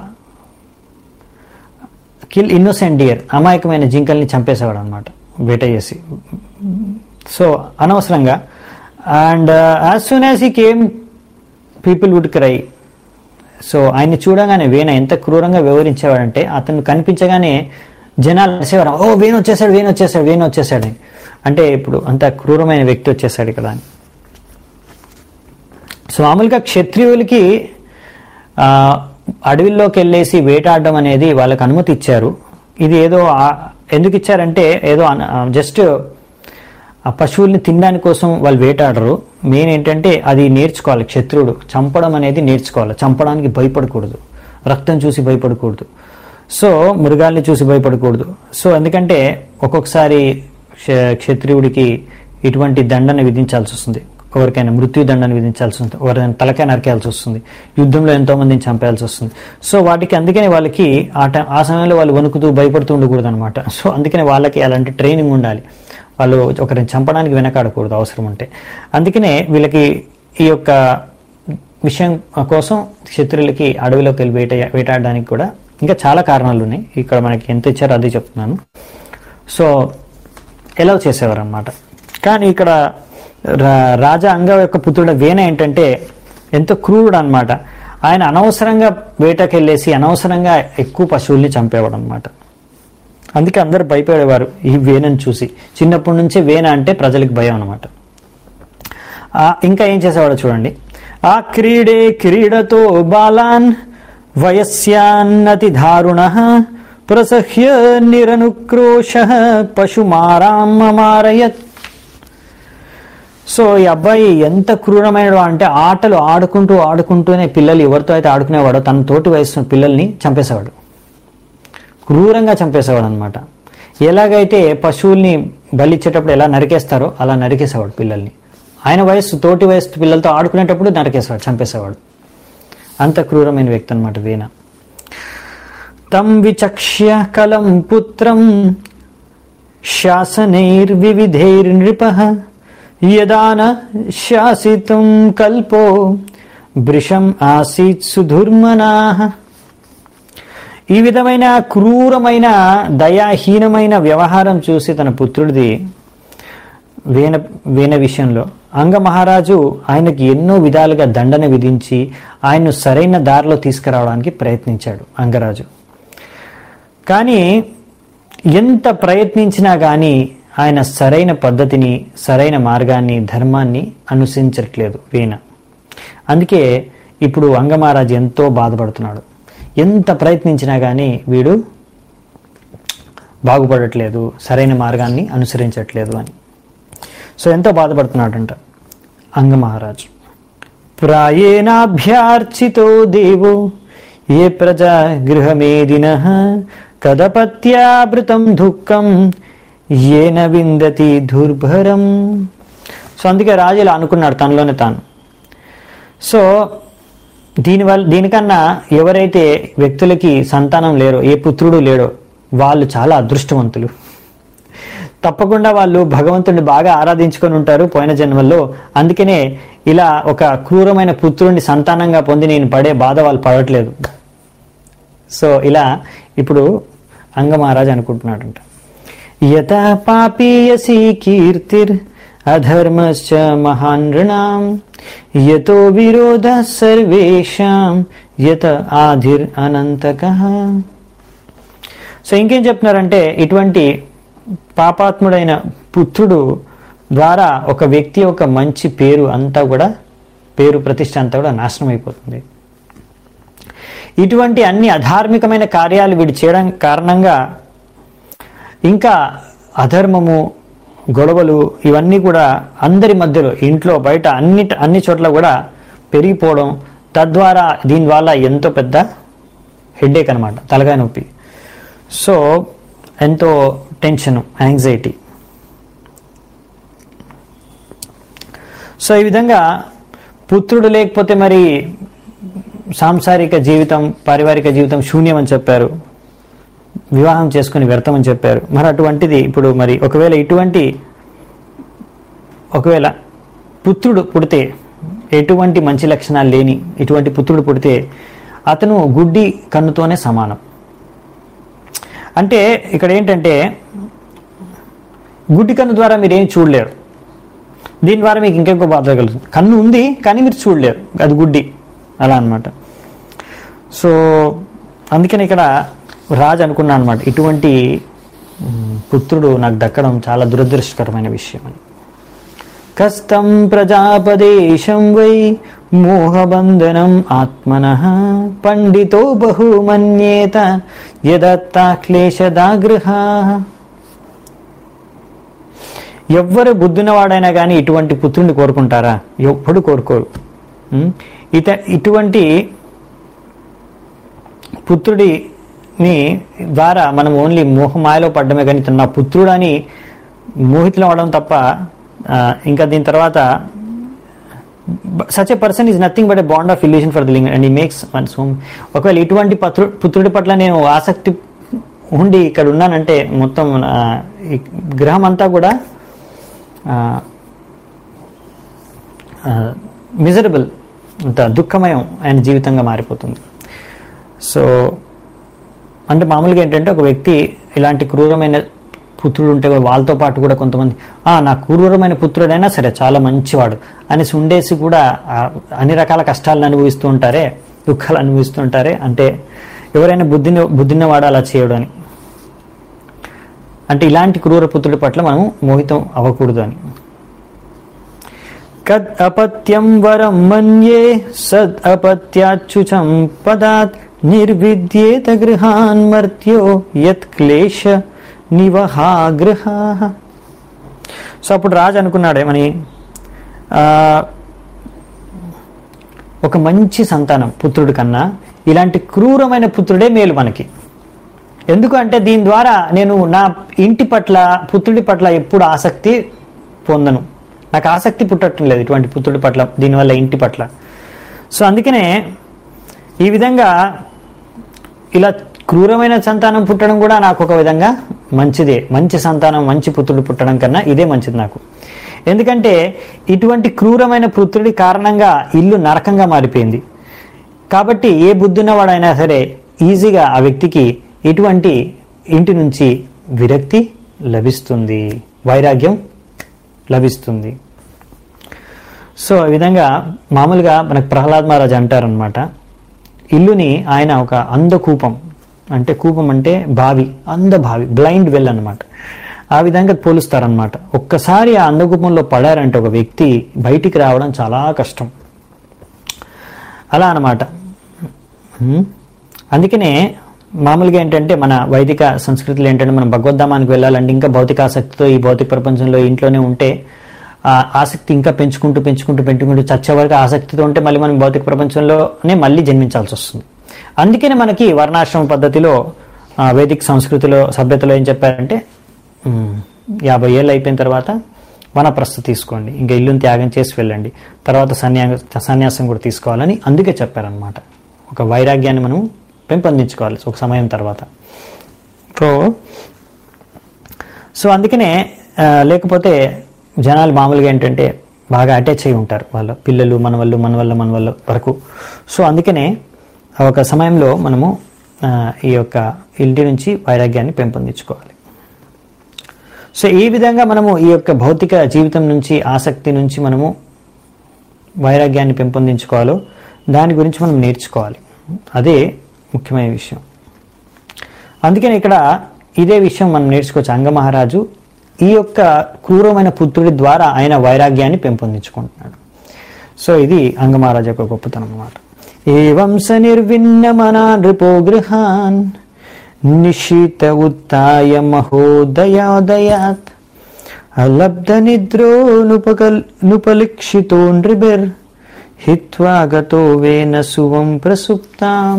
కిల్ ఇన్నోసెంట్ డియర్ అమాయకమైన జింకల్ని చంపేసేవాడు అనమాట వేట చేసి సో అనవసరంగా and as soon as he came people would cry so ఆయన్ని చూడగానే వేణ ఎంత క్రూరంగా వివరించేవాడంటే అతను కనిపించగానే జనాలు వేసేవారు ఓ వేణు వచ్చేసాడు వేణు వచ్చేసాడు వేణు వచ్చేసాడు అని అంటే ఇప్పుడు అంత క్రూరమైన వ్యక్తి వచ్చేసాడు ఇక్కడ అని సో మామూలుగా క్షత్రియులకి ఆ, అడవిలోకి వెళ్ళేసి వేటాడడం అనేది వాళ్ళకి అనుమతి ఇచ్చారు ఇది ఏదో ఆ- ఎందుకు ఇచ్చారంటే ఏదో జస్ట్ ఆ పశువుల్ని తినడానికి కోసం వాళ్ళు వేటాడరు మెయిన్ ఏంటంటే అది నేర్చుకోవాలి క్షత్రుడు చంపడం అనేది నేర్చుకోవాలి చంపడానికి భయపడకూడదు రక్తం చూసి భయపడకూడదు సో మృగాల్ని చూసి భయపడకూడదు సో ఎందుకంటే ఒక్కొక్కసారి క్ష- క్షత్రియుడికి ఇటువంటి దండన విధించాల్సి వస్తుంది ఎవరికైనా మృత్యు దండన విధించాల్సి ఉంటుంది ఎవరైనా తలకాయ నరికేయాల్సి వస్తుంది యుద్ధంలో ఎంతో మందిని చంపేయాల్సి వస్తుంది సో వాటికి అందుకనే వాళ్ళకి ఆ టైం ఆ సమయంలో వాళ్ళు వణుకుతూ భయపడుతూ ఉండకూడదు అనమాట సో అందుకనే వాళ్ళకి అలాంటి ట్రైనింగ్ ఉండాలి వాళ్ళు ఒకరిని చంపడానికి వెనకాడకూడదు అవసరం ఉంటే అందుకనే వీళ్ళకి ఈ యొక్క విషయం కోసం క్షత్రులకి అడవిలోకి వెళ్ళి వేట వేటాడడానికి కూడా ఇంకా చాలా కారణాలు ఉన్నాయి ఇక్కడ మనకి ఎంత ఇచ్చారో అది చెప్తున్నాను సో ఎలా చేసేవారు అనమాట కానీ ఇక్కడ రా- రాజా అంగ యొక్క పుత్రుడ వేన ఏంటంటే ఎంతో క్రూరుడు అనమాట ఆయన అనవసరంగా వేటకెళ్ళేసి అనవసరంగా ఎక్కువ పశువుల్ని చంపేవాడు అనమాట అందుకే అందరు భయపడేవారు ఈ వేనని చూసి చిన్నప్పటి నుంచే వేన అంటే ప్రజలకు భయం అనమాట ఇంకా ఏం చేసేవాడో చూడండి ఆ క్రీడే క్రీడతో బాలాన్ వయస్యాన్నతి దారుణ ప్రసహ్య నిరనుక్రోశ పశుమారామమారయత్ సో ఈ అబ్బాయి ఎంత క్రూరమైన అంటే ఆటలు ఆడుకుంటూ ఆడుకుంటూనే పిల్లలు ఎవరితో అయితే ఆడుకునేవాడో తన తోటి వయసు పిల్లల్ని చంపేసేవాడు క్రూరంగా చంపేసేవాడు అనమాట ఎలాగైతే పశువుల్ని బలిచ్చేటప్పుడు ఎలా నరికేస్తారో అలా నరికేసేవాడు పిల్లల్ని ఆయన వయస్సు తోటి వయస్సు పిల్లలతో ఆడుకునేటప్పుడు నరికేసేవాడు చంపేసేవాడు అంత క్రూరమైన వ్యక్తి అనమాట వీణ తం విచక్ష్య కలం పుత్రం శాసనైర్వివిధైర్నృప యదాన శాసితుం కల్పో భృశం ఆసీత్ సుధుర్మనాః ఈ విధమైన క్రూరమైన దయాహీనమైన వ్యవహారం చూసి తన పుత్రుడిది వీణ వీణ విషయంలో అంగ మహారాజు ఆయనకి ఎన్నో విధాలుగా దండన విధించి ఆయన్ను సరైన దారిలో తీసుకురావడానికి ప్రయత్నించాడు అంగరాజు కానీ ఎంత ప్రయత్నించినా కానీ ఆయన సరైన పద్ధతిని సరైన మార్గాన్ని ధర్మాన్ని అనుసరించట్లేదు వీణ అందుకే ఇప్పుడు అంగమహారాజు ఎంతో బాధపడుతున్నాడు ఎంత ప్రయత్నించినా కానీ వీడు బాగుపడట్లేదు సరైన మార్గాన్ని అనుసరించట్లేదు అని సో ఎంతో బాధపడుతున్నాడంట అంగమహారాజు ప్రాయేనాభ్యార్చితో దేవో ఏ ప్రజా గృహమేదిన కదపత్యాభృతం దుఃఖం ఏన విందతి దుర్భరం సో అందుకే రాజు ఇలా అనుకున్నాడు తనలోనే తాను సో దీనివల్ల దీనికన్నా ఎవరైతే వ్యక్తులకి సంతానం లేరో ఏ పుత్రుడు లేడో వాళ్ళు చాలా అదృష్టవంతులు తప్పకుండా వాళ్ళు భగవంతుడిని బాగా ఆరాధించుకొని ఉంటారు పోయిన జన్మల్లో అందుకనే ఇలా ఒక క్రూరమైన పుత్రుడిని సంతానంగా పొంది నేను పడే బాధ వాళ్ళు పడట్లేదు సో ఇలా ఇప్పుడు అంగమహారాజ్ అనుకుంటున్నాడంట యత పాపీయసి కీర్తిర్ అధర్మశ్చ మహాన్ నృణాం యతో విరోధ సర్వేషాం యత ఆధిర్ అనంతక సో ఇంకేం చెప్తున్నారంటే ఇటువంటి పాపాత్ముడైన పుత్రుడు ద్వారా ఒక వ్యక్తి యొక్క మంచి పేరు అంతా కూడా పేరు ప్రతిష్ట అంతా కూడా నాశనం అయిపోతుంది ఇటువంటి అన్ని అధార్మికమైన కార్యాలు వీడు చేయడం కారణంగా ఇంకా అధర్మము గొడవలు ఇవన్నీ కూడా అందరి మధ్యలో ఇంట్లో బయట అన్ని అన్ని చోట్ల కూడా పెరిగిపోవడం తద్వారా దీనివల్ల ఎంతో పెద్ద హెడ్ఏక్ అనమాట తలకాయ నొప్పి సో ఎంతో టెన్షన్ యాంగ్జైటీ సో ఈ విధంగా పుత్రుడు లేకపోతే మరి సాంసారిక జీవితం పారివారిక జీవితం శూన్యం అని చెప్పారు వివాహం చేసుకుని వ్యర్థమని చెప్పారు మరి అటువంటిది ఇప్పుడు మరి ఒకవేళ ఇటువంటి ఒకవేళ పుత్రుడు పుడితే ఎటువంటి మంచి లక్షణాలు లేని ఇటువంటి పుత్రుడు పుడితే అతను గుడ్డి కన్నుతోనే సమానం అంటే ఇక్కడ ఏంటంటే గుడ్డి కన్ను ద్వారా మీరు ఏం చూడలేరు దీని ద్వారా మీకు ఇంకెంకో బాధ కలుగుతుంది కన్ను ఉంది కానీ మీరు చూడలేరు అది గుడ్డి అలా అన్నమాట సో అందుకని ఇక్కడ రాజు అనుకున్నా అనమాట ఇటువంటి మ్, పుత్రుడు నాకు దక్కడం చాలా దురదృష్టకరమైన విషయం అని కస్తం ప్రజాపదేశం వై మోహబంధనం ఆత్మన పండితో బహుమన్యేత యదత్తా క్లేశదాగృహ ఎవ్వరు బుద్ధినవాడైనా కానీ ఇటువంటి పుత్రుడిని కోరుకుంటారా ఎప్పుడు కోరుకోరు ఉం? ఇత ఇటువంటి పుత్రుడిని ద్వారా మనం ఓన్లీ మోహమాయలో పడ్డమే కానీ ఇతను నా పుత్రుడని మోహితులు అవడం తప్ప ఆ, ఇంకా దీని తర్వాత such a person is nothing but a bond of illusion for the living and he makes one some ఒకవేళ ఇటువంటి పత్రు పుత్రుడి పట్ల నేను ఆసక్తి ఉండి ఇక్కడ ఉన్నానంటే మొత్తం ఆ, ఈ గ్రహం అంతా కూడా మిజరబుల్ అంత దుఃఖమయం ఆయన జీవితంగా మారిపోతుంది సో అంటే మామూలుగా ఏంటంటే ఒక వ్యక్తి ఇలాంటి క్రూరమైన పుత్రుడు ఉంటే వాళ్ళతో పాటు కూడా కొంతమంది "ఆ, నా క్రూరమైన పుత్రుడైనా సరే చాలా మంచివాడు అనేసి ఉండేసి కూడా ఆ, అన్ని రకాల కష్టాలను అనుభవిస్తూ ఉంటారే దుఃఖాలు అనుభవిస్తూ ఉంటారే అంటే ఎవరైనా బుద్ధిని బుద్ధిన్నవాడు అలా చేయడు అని అంటే ఇలాంటి క్రూర పుత్రుడి పట్ల మనం మోహితం అవ్వకూడదు అని కద్ అపత్యం వరం మన్యే సద్ అపత్యాచ్యుచం పదాత్ నిర్విద్యేత గృహాన్ మర్త్యో యత్ క్లేశ నివహాగృహ సో అప్పుడు రాజు అనుకున్నాడు ఏమని ఆ, ఒక మంచి సంతానం పుత్రుడి కన్నా ఇలాంటి క్రూరమైన పుత్రుడే మేలు మనకి ఎందుకు అంటే దీని ద్వారా నేను నా ఇంటి పట్ల పుత్రుడి పట్ల ఎప్పుడు ఆసక్తి పొందను నాకు ఆసక్తి పుట్టడం లేదు ఇటువంటి పుత్రుడి పట్ల దీనివల్ల ఇంటి పట్ల సో అందుకనే ఈ విధంగా ఇలా క్రూరమైన సంతానం పుట్టడం కూడా నాకు ఒక విధంగా మంచిదే మంచి సంతానం మంచి పుత్రుడు పుట్టడం కన్నా ఇదే మంచిది నాకు ఎందుకంటే ఇటువంటి క్రూరమైన పుత్రుడి కారణంగా ఇల్లు నరకంగా మారిపోయింది కాబట్టి ఏ బుద్ధున్నవాడైనా సరే ఈజీగా ఆ వ్యక్తికి ఇటువంటి ఇంటి నుంచి విరక్తి లభిస్తుంది వైరాగ్యం లభిస్తుంది సో ఈ విధంగా మామూలుగా మనకు ప్రహ్లాద్ మహారాజ్ అంటారనమాట ఇల్లుని ఆయన ఒక అందకూపం అంటే కూపం అంటే బావి అంద బావి బ్లైండ్ వెల్ అన్నమాట ఆ విధంగా పోలుస్తారనమాట ఒక్కసారి ఆ అందకూపంలో పడారంటే ఒక వ్యక్తి బయటికి రావడం చాలా కష్టం అలా అన్నమాట హ్మ్. అందుకనే మామూలుగా ఏంటంటే మన వైదిక సంస్కృతిలో ఏంటంటే మనం భగవద్ధామానికి వెళ్ళాలంటే ఇంకా భౌతిక ఆసక్తితో ఈ భౌతిక ప్రపంచంలో ఇంట్లోనే ఉంటే ఆ ఆసక్తి ఇంకా పెంచుకుంటూ పెంచుకుంటూ పెంచుకుంటూ చచ్చే వరకు ఆసక్తితో ఉంటే మళ్ళీ మనం భౌతిక ప్రపంచంలోనే మళ్ళీ జన్మించాల్సి వస్తుంది అందుకనే మనకి వర్ణాశ్రమ పద్ధతిలో ఆ, వేదిక సంస్కృతిలో సభ్యతలో ఏం చెప్పారంటే ఉమ్, యాభై ఏళ్ళు అయిపోయిన తర్వాత వనప్రస్థ తీసుకోండి ఇంకా ఇల్లుని త్యాగం చేసి వెళ్ళండి తర్వాత సన్యా సన్యాసం కూడా తీసుకోవాలని అందుకే చెప్పారనమాట ఒక వైరాగ్యాన్ని మనం పెంపొందించుకోవాలి ఒక సమయం తర్వాత సో సో అందుకనే ఆ, లేకపోతే జనాలు మామూలుగా ఏంటంటే బాగా అటాచ్ అయి ఉంటారు వాళ్ళ పిల్లలు మన వాళ్ళు మన వల్ల మన వల్ల వరకు సో అందుకనే ఒక సమయంలో మనము ఆ, ఈ యొక్క ఇంటి నుంచి వైరాగ్యాన్ని పెంపొందించుకోవాలి సో ఈ విధంగా మనము ఈ యొక్క భౌతిక జీవితం నుంచి ఆసక్తి నుంచి మనము వైరాగ్యాన్ని పెంపొందించుకోవాలో దాని గురించి మనం నేర్చుకోవాలి అదే ముఖ్యమైన విషయం అందుకని ఇక్కడ ఇదే విషయం మనం నేర్చుకోవచ్చు అంగమహారాజు ఈ యొక్క క్రూరమైన పుత్రుడి ద్వారా ఆయన వైరాగ్యాన్ని పెంపొందించుకుంటున్నాడు సో ఇది అంగమహారాజు యొక్క గొప్పతనం అన్నమాట ఏవం స నిర్విన్నమనా నృపో గృహాన్ నిశీత ఉత్తాయ మహోదయోదయాత్ అలబ్ధ నిద్రో నుపకల్ నుపలిక్షితో నృభిర్ హిత్వా గతో వేన సువం ప్రసుప్తాం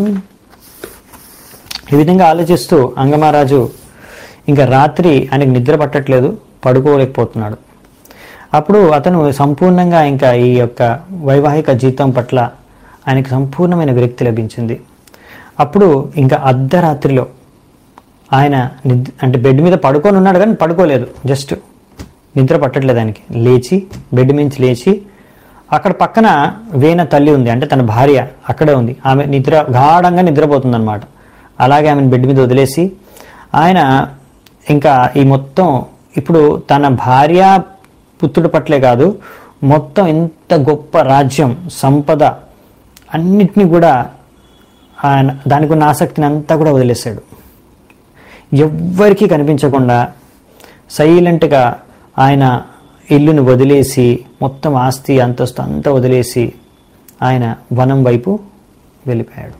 ఈ విధంగా ఆలోచిస్తూ అంగమారాజు ఇంకా రాత్రి ఆయనకు నిద్ర పట్టట్లేదు పడుకోలేకపోతున్నాడు అప్పుడు అతను సంపూర్ణంగా ఇంకా ఈ యొక్క వైవాహిక జీవితం పట్ల ఆయనకు సంపూర్ణమైన విరక్తి లభించింది అప్పుడు ఇంకా అర్ధరాత్రిలో ఆయన నిద్ర అంటే బెడ్ మీద పడుకొని ఉన్నాడు కానీ పడుకోలేదు జస్ట్ నిద్ర పట్టట్లేదు ఆయనకి లేచి బెడ్ మించి లేచి అక్కడ పక్కన వేన తల్లి ఉంది అంటే తన భార్య అక్కడే ఉంది ఆమె నిద్ర గాఢంగా నిద్రపోతుంది అనమాట అలాగే ఆమెను బెడ్ మీద వదిలేసి ఆయన ఇంకా ఈ మొత్తం ఇప్పుడు తన భార్య పుత్రుడి పట్లే కాదు మొత్తం ఎంత గొప్ప రాజ్యం సంపద అన్నిటినీ కూడా ఆయన దానికి ఉన్న ఆసక్తిని అంతా కూడా వదిలేశాడు ఎవ్వరికీ కనిపించకుండా సైలెంట్గా ఆయన ఇల్లును వదిలేసి మొత్తం ఆస్తి అంతస్తు అంతా వదిలేసి ఆయన వనం వైపు వెళ్ళిపోయాడు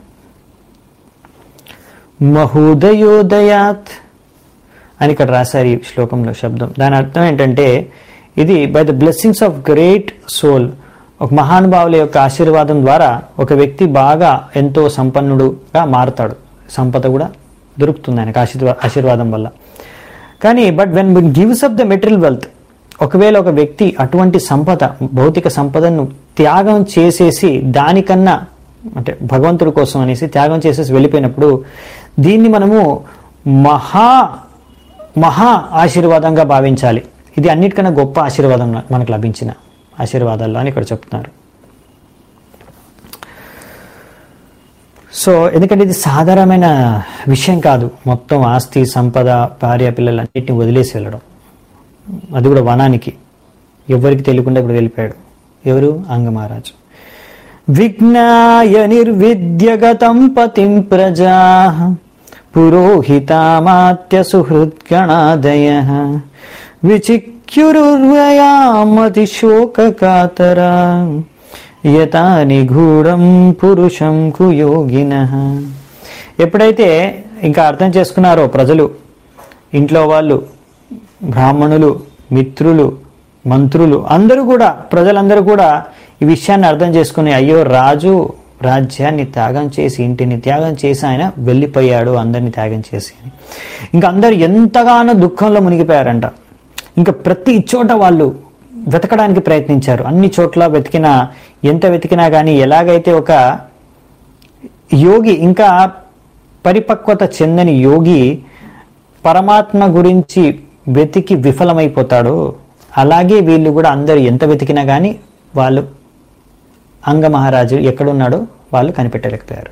మహోదయోదయాత్ అని ఇక్కడ రాశారు ఈ శ్లోకంలో శబ్దం దాని అర్థం ఏంటంటే ఇది by the blessings of great soul ఒక మహానుభావుల యొక్క ఆశీర్వాదం ద్వారా ఒక వ్యక్తి బాగా ఎంతో సంపన్నుడుగా మారుతాడు సంపద కూడా దొరుకుతుంది ఆయనకు ఆశీర్వా ఆశీర్వాదం వల్ల కానీ but when one gives up the material wealth ఒకవేళ ఒక వ్యక్తి అటువంటి సంపద భౌతిక సంపదను త్యాగం చేసేసి దానికన్నా అంటే భగవంతుడి కోసం అనేసి త్యాగం చేసేసి వెళ్ళిపోయినప్పుడు దీన్ని మనము మహా మహా ఆశీర్వాదంగా భావించాలి ఇది అన్నిటికన్నా గొప్ప ఆశీర్వాదం మనకు లభించిన ఆశీర్వాదాల్లో అని ఇక్కడ చెప్తున్నారు సో ఎందుకంటే ఇది సాధారణమైన విషయం కాదు మొత్తం ఆస్తి సంపద భార్య పిల్లలన్నింటినీ వదిలేసి వెళ్ళడం అది కూడా వనానికి ఎవరికి తెలియకుండా ఇప్పుడు వెళ్ళిపోయాడు ఎవరు అంగమహారాజు విజ్ఞాయ నిర్విద్యగతం పతిం ప్రజా పురోహితామాత్య సుహృద్గణాదయ విచిక్యురుర్వయామతి శోకకాతరా యథా నిగూఢం పురుషం కుయోగిన ఎప్పుడైతే ఇంకా అర్థం చేసుకున్నారో ప్రజలు ఇంట్లో వాళ్ళు బ్రాహ్మణులు మిత్రులు మంత్రులు అందరూ కూడా ప్రజలందరూ కూడా ఈ విషయాన్ని అర్థం చేసుకుని అయ్యో రాజు రాజ్యాన్ని త్యాగం చేసి ఇంటిని త్యాగం చేసి ఆయన వెళ్ళిపోయాడు అందరిని త్యాగం చేసి అని ఇంకా అందరు ఎంతగానో దుఃఖంలో మునిగిపోయారంట ఇంకా ప్రతి చోట వాళ్ళు వెతకడానికి ప్రయత్నించారు అన్ని చోట్ల వెతికినా ఎంత వెతికినా కానీ ఎలాగైతే ఒక యోగి ఇంకా పరిపక్వత చెందని యోగి పరమాత్మ గురించి వెతికి విఫలమైపోతాడు అలాగే వీళ్ళు కూడా అందరు ఎంత వెతికినా కానీ వాళ్ళు అంగమహారాజు ఎక్కడున్నాడో వాళ్ళు కనిపెట్టలేకపోయారు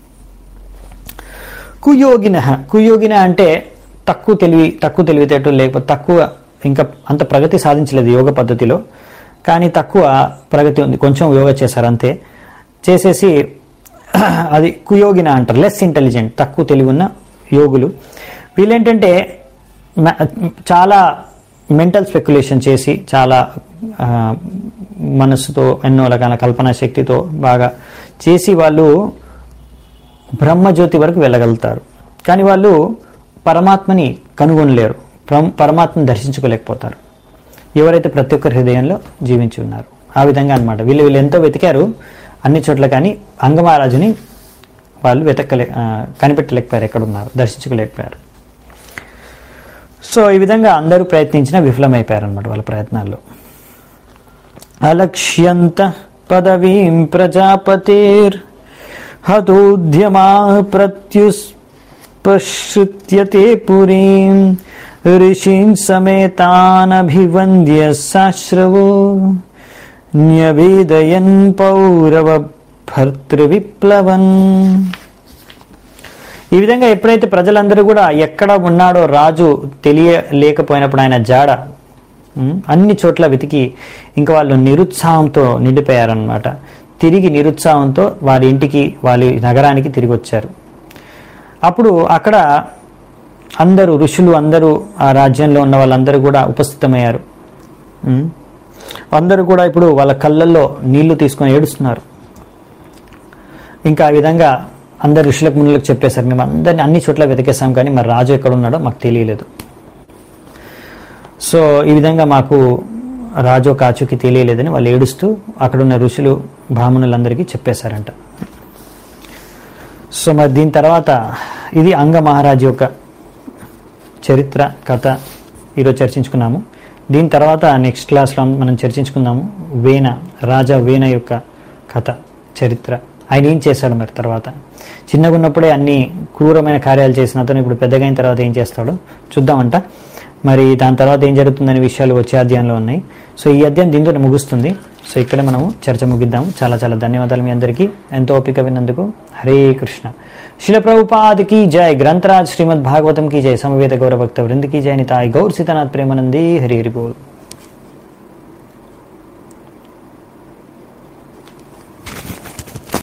కుయోగిన కుయోగిన అంటే తక్కువ తెలివి తక్కువ తెలివితేటలు లేకపోతే తక్కువ ఇంకా అంత ప్రగతి సాధించలేదు యోగ పద్ధతిలో కానీ తక్కువ ప్రగతి ఉంది కొంచెం యోగా చేశారు అంతే చేసేసి అది కుయోగిన అంటారు లెస్ ఇంటెలిజెంట్ తక్కువ తెలివి ఉన్న యోగులు వీళ్ళేంటంటే మ- చాలా మెంటల్ స్పెక్యులేషన్ చేసి చాలా ఆ, మనస్సుతో ఎన్నో రకాల కల్పనా శక్తితో బాగా చేసి వాళ్ళు బ్రహ్మజ్యోతి వరకు వెళ్ళగలుగుతారు కానీ వాళ్ళు పరమాత్మని కనుగొనలేరు పరమ- పరమాత్మని దర్శించుకోలేకపోతారు ఎవరైతే ప్రతి ఒక్కరి హృదయంలో జీవించి ఉన్నారు ఆ విధంగా అన్నమాట వీళ్ళు వీళ్ళు ఎంతో వెతికారు అన్ని చోట్ల కానీ అంగమహారాజుని వాళ్ళు వెతకలే ఆ, కనిపెట్టలేకపోయారు ఎక్కడ ఉన్నారు దర్శించుకోలేకపోయారు సో ఈ విధంగా అందరూ ప్రయత్నించినా విఫలమైపోయారు అనమాట వాళ్ళ ప్రయత్నాల్లో అలక్ష్యంత పదవీం ప్రజాపతిర్ హతోద్యమా ప్రత్యుస్పశ్రుత్యతే పురీం ఋషీన్ సమేతానభివంద్య సాశ్రవో న్యవేదయన్ పౌరవ భర్తృవిప్లవన్ ఈ విధంగా ఎప్పుడైతే ప్రజలందరూ కూడా ఎక్కడ ఉన్నాడో రాజు తెలియలేకపోయినప్పుడు ఆయన జాడ ఉమ్, అన్ని చోట్ల వెతికి ఇంకా వాళ్ళు నిరుత్సాహంతో నిండిపోయారనమాట తిరిగి నిరుత్సాహంతో వారి ఇంటికి వాళ్ళ నగరానికి తిరిగి వచ్చారు అప్పుడు అక్కడ అందరూ ఋషులు అందరూ ఆ రాజ్యంలో ఉన్న వాళ్ళందరూ కూడా ఉపస్థితమయ్యారు ఉమ్, అందరూ కూడా ఇప్పుడు వాళ్ళ కళ్ళల్లో నీళ్లు తీసుకొని ఏడుస్తున్నారు ఇంకా ఆ విధంగా అందరు ఋషులకు మునులకు చెప్పేశారు మేము అందరిని అన్ని చోట్ల వెతికేసాం కానీ మరి రాజు ఎక్కడ ఉన్నాడో మాకు తెలియలేదు సో ఈ విధంగా మాకు రాజు కాచుకి తెలియలేదని వాళ్ళు ఏడుస్తూ అక్కడున్న ఋషులు బ్రాహ్మణులందరికీ చెప్పేశారంట సో మరి దీని తర్వాత ఇది అంగ మహారాజు యొక్క చరిత్ర కథ ఈరోజు చర్చించుకున్నాము దీని తర్వాత నెక్స్ట్ క్లాస్లో మనం చర్చించుకుందాము వేణ రాజా వేణ యొక్క కథ చరిత్ర ఆయన ఏం చేశాడు మరి తర్వాత చిన్నగా ఉన్నప్పుడే అన్ని క్రూరమైన కార్యాలు చేసిన అతను ఇప్పుడు పెద్దగా అయిన తర్వాత ఏం చేస్తాడో చూద్దామంట మరి దాని తర్వాత ఏం జరుగుతుందనే విషయాలు వచ్చే అధ్యాయంలో ఉన్నాయి సో ఈ అధ్యాయం దీంతో ముగుస్తుంది సో ఇక్కడే మనము చర్చ ముగిద్దాము చాలా చాలా ధన్యవాదాలు మీ అందరికీ ఎంతో ఓపిక విన్నందుకు హరే కృష్ణ శిల ప్రభుపాద్ की जय ग्रंथराज श्रीमद् भागवतम की जय समवेत गौरव भक्त वृंद की जय निताय गौर सीतानाथ प्रेमानंदी हरि हरि बोल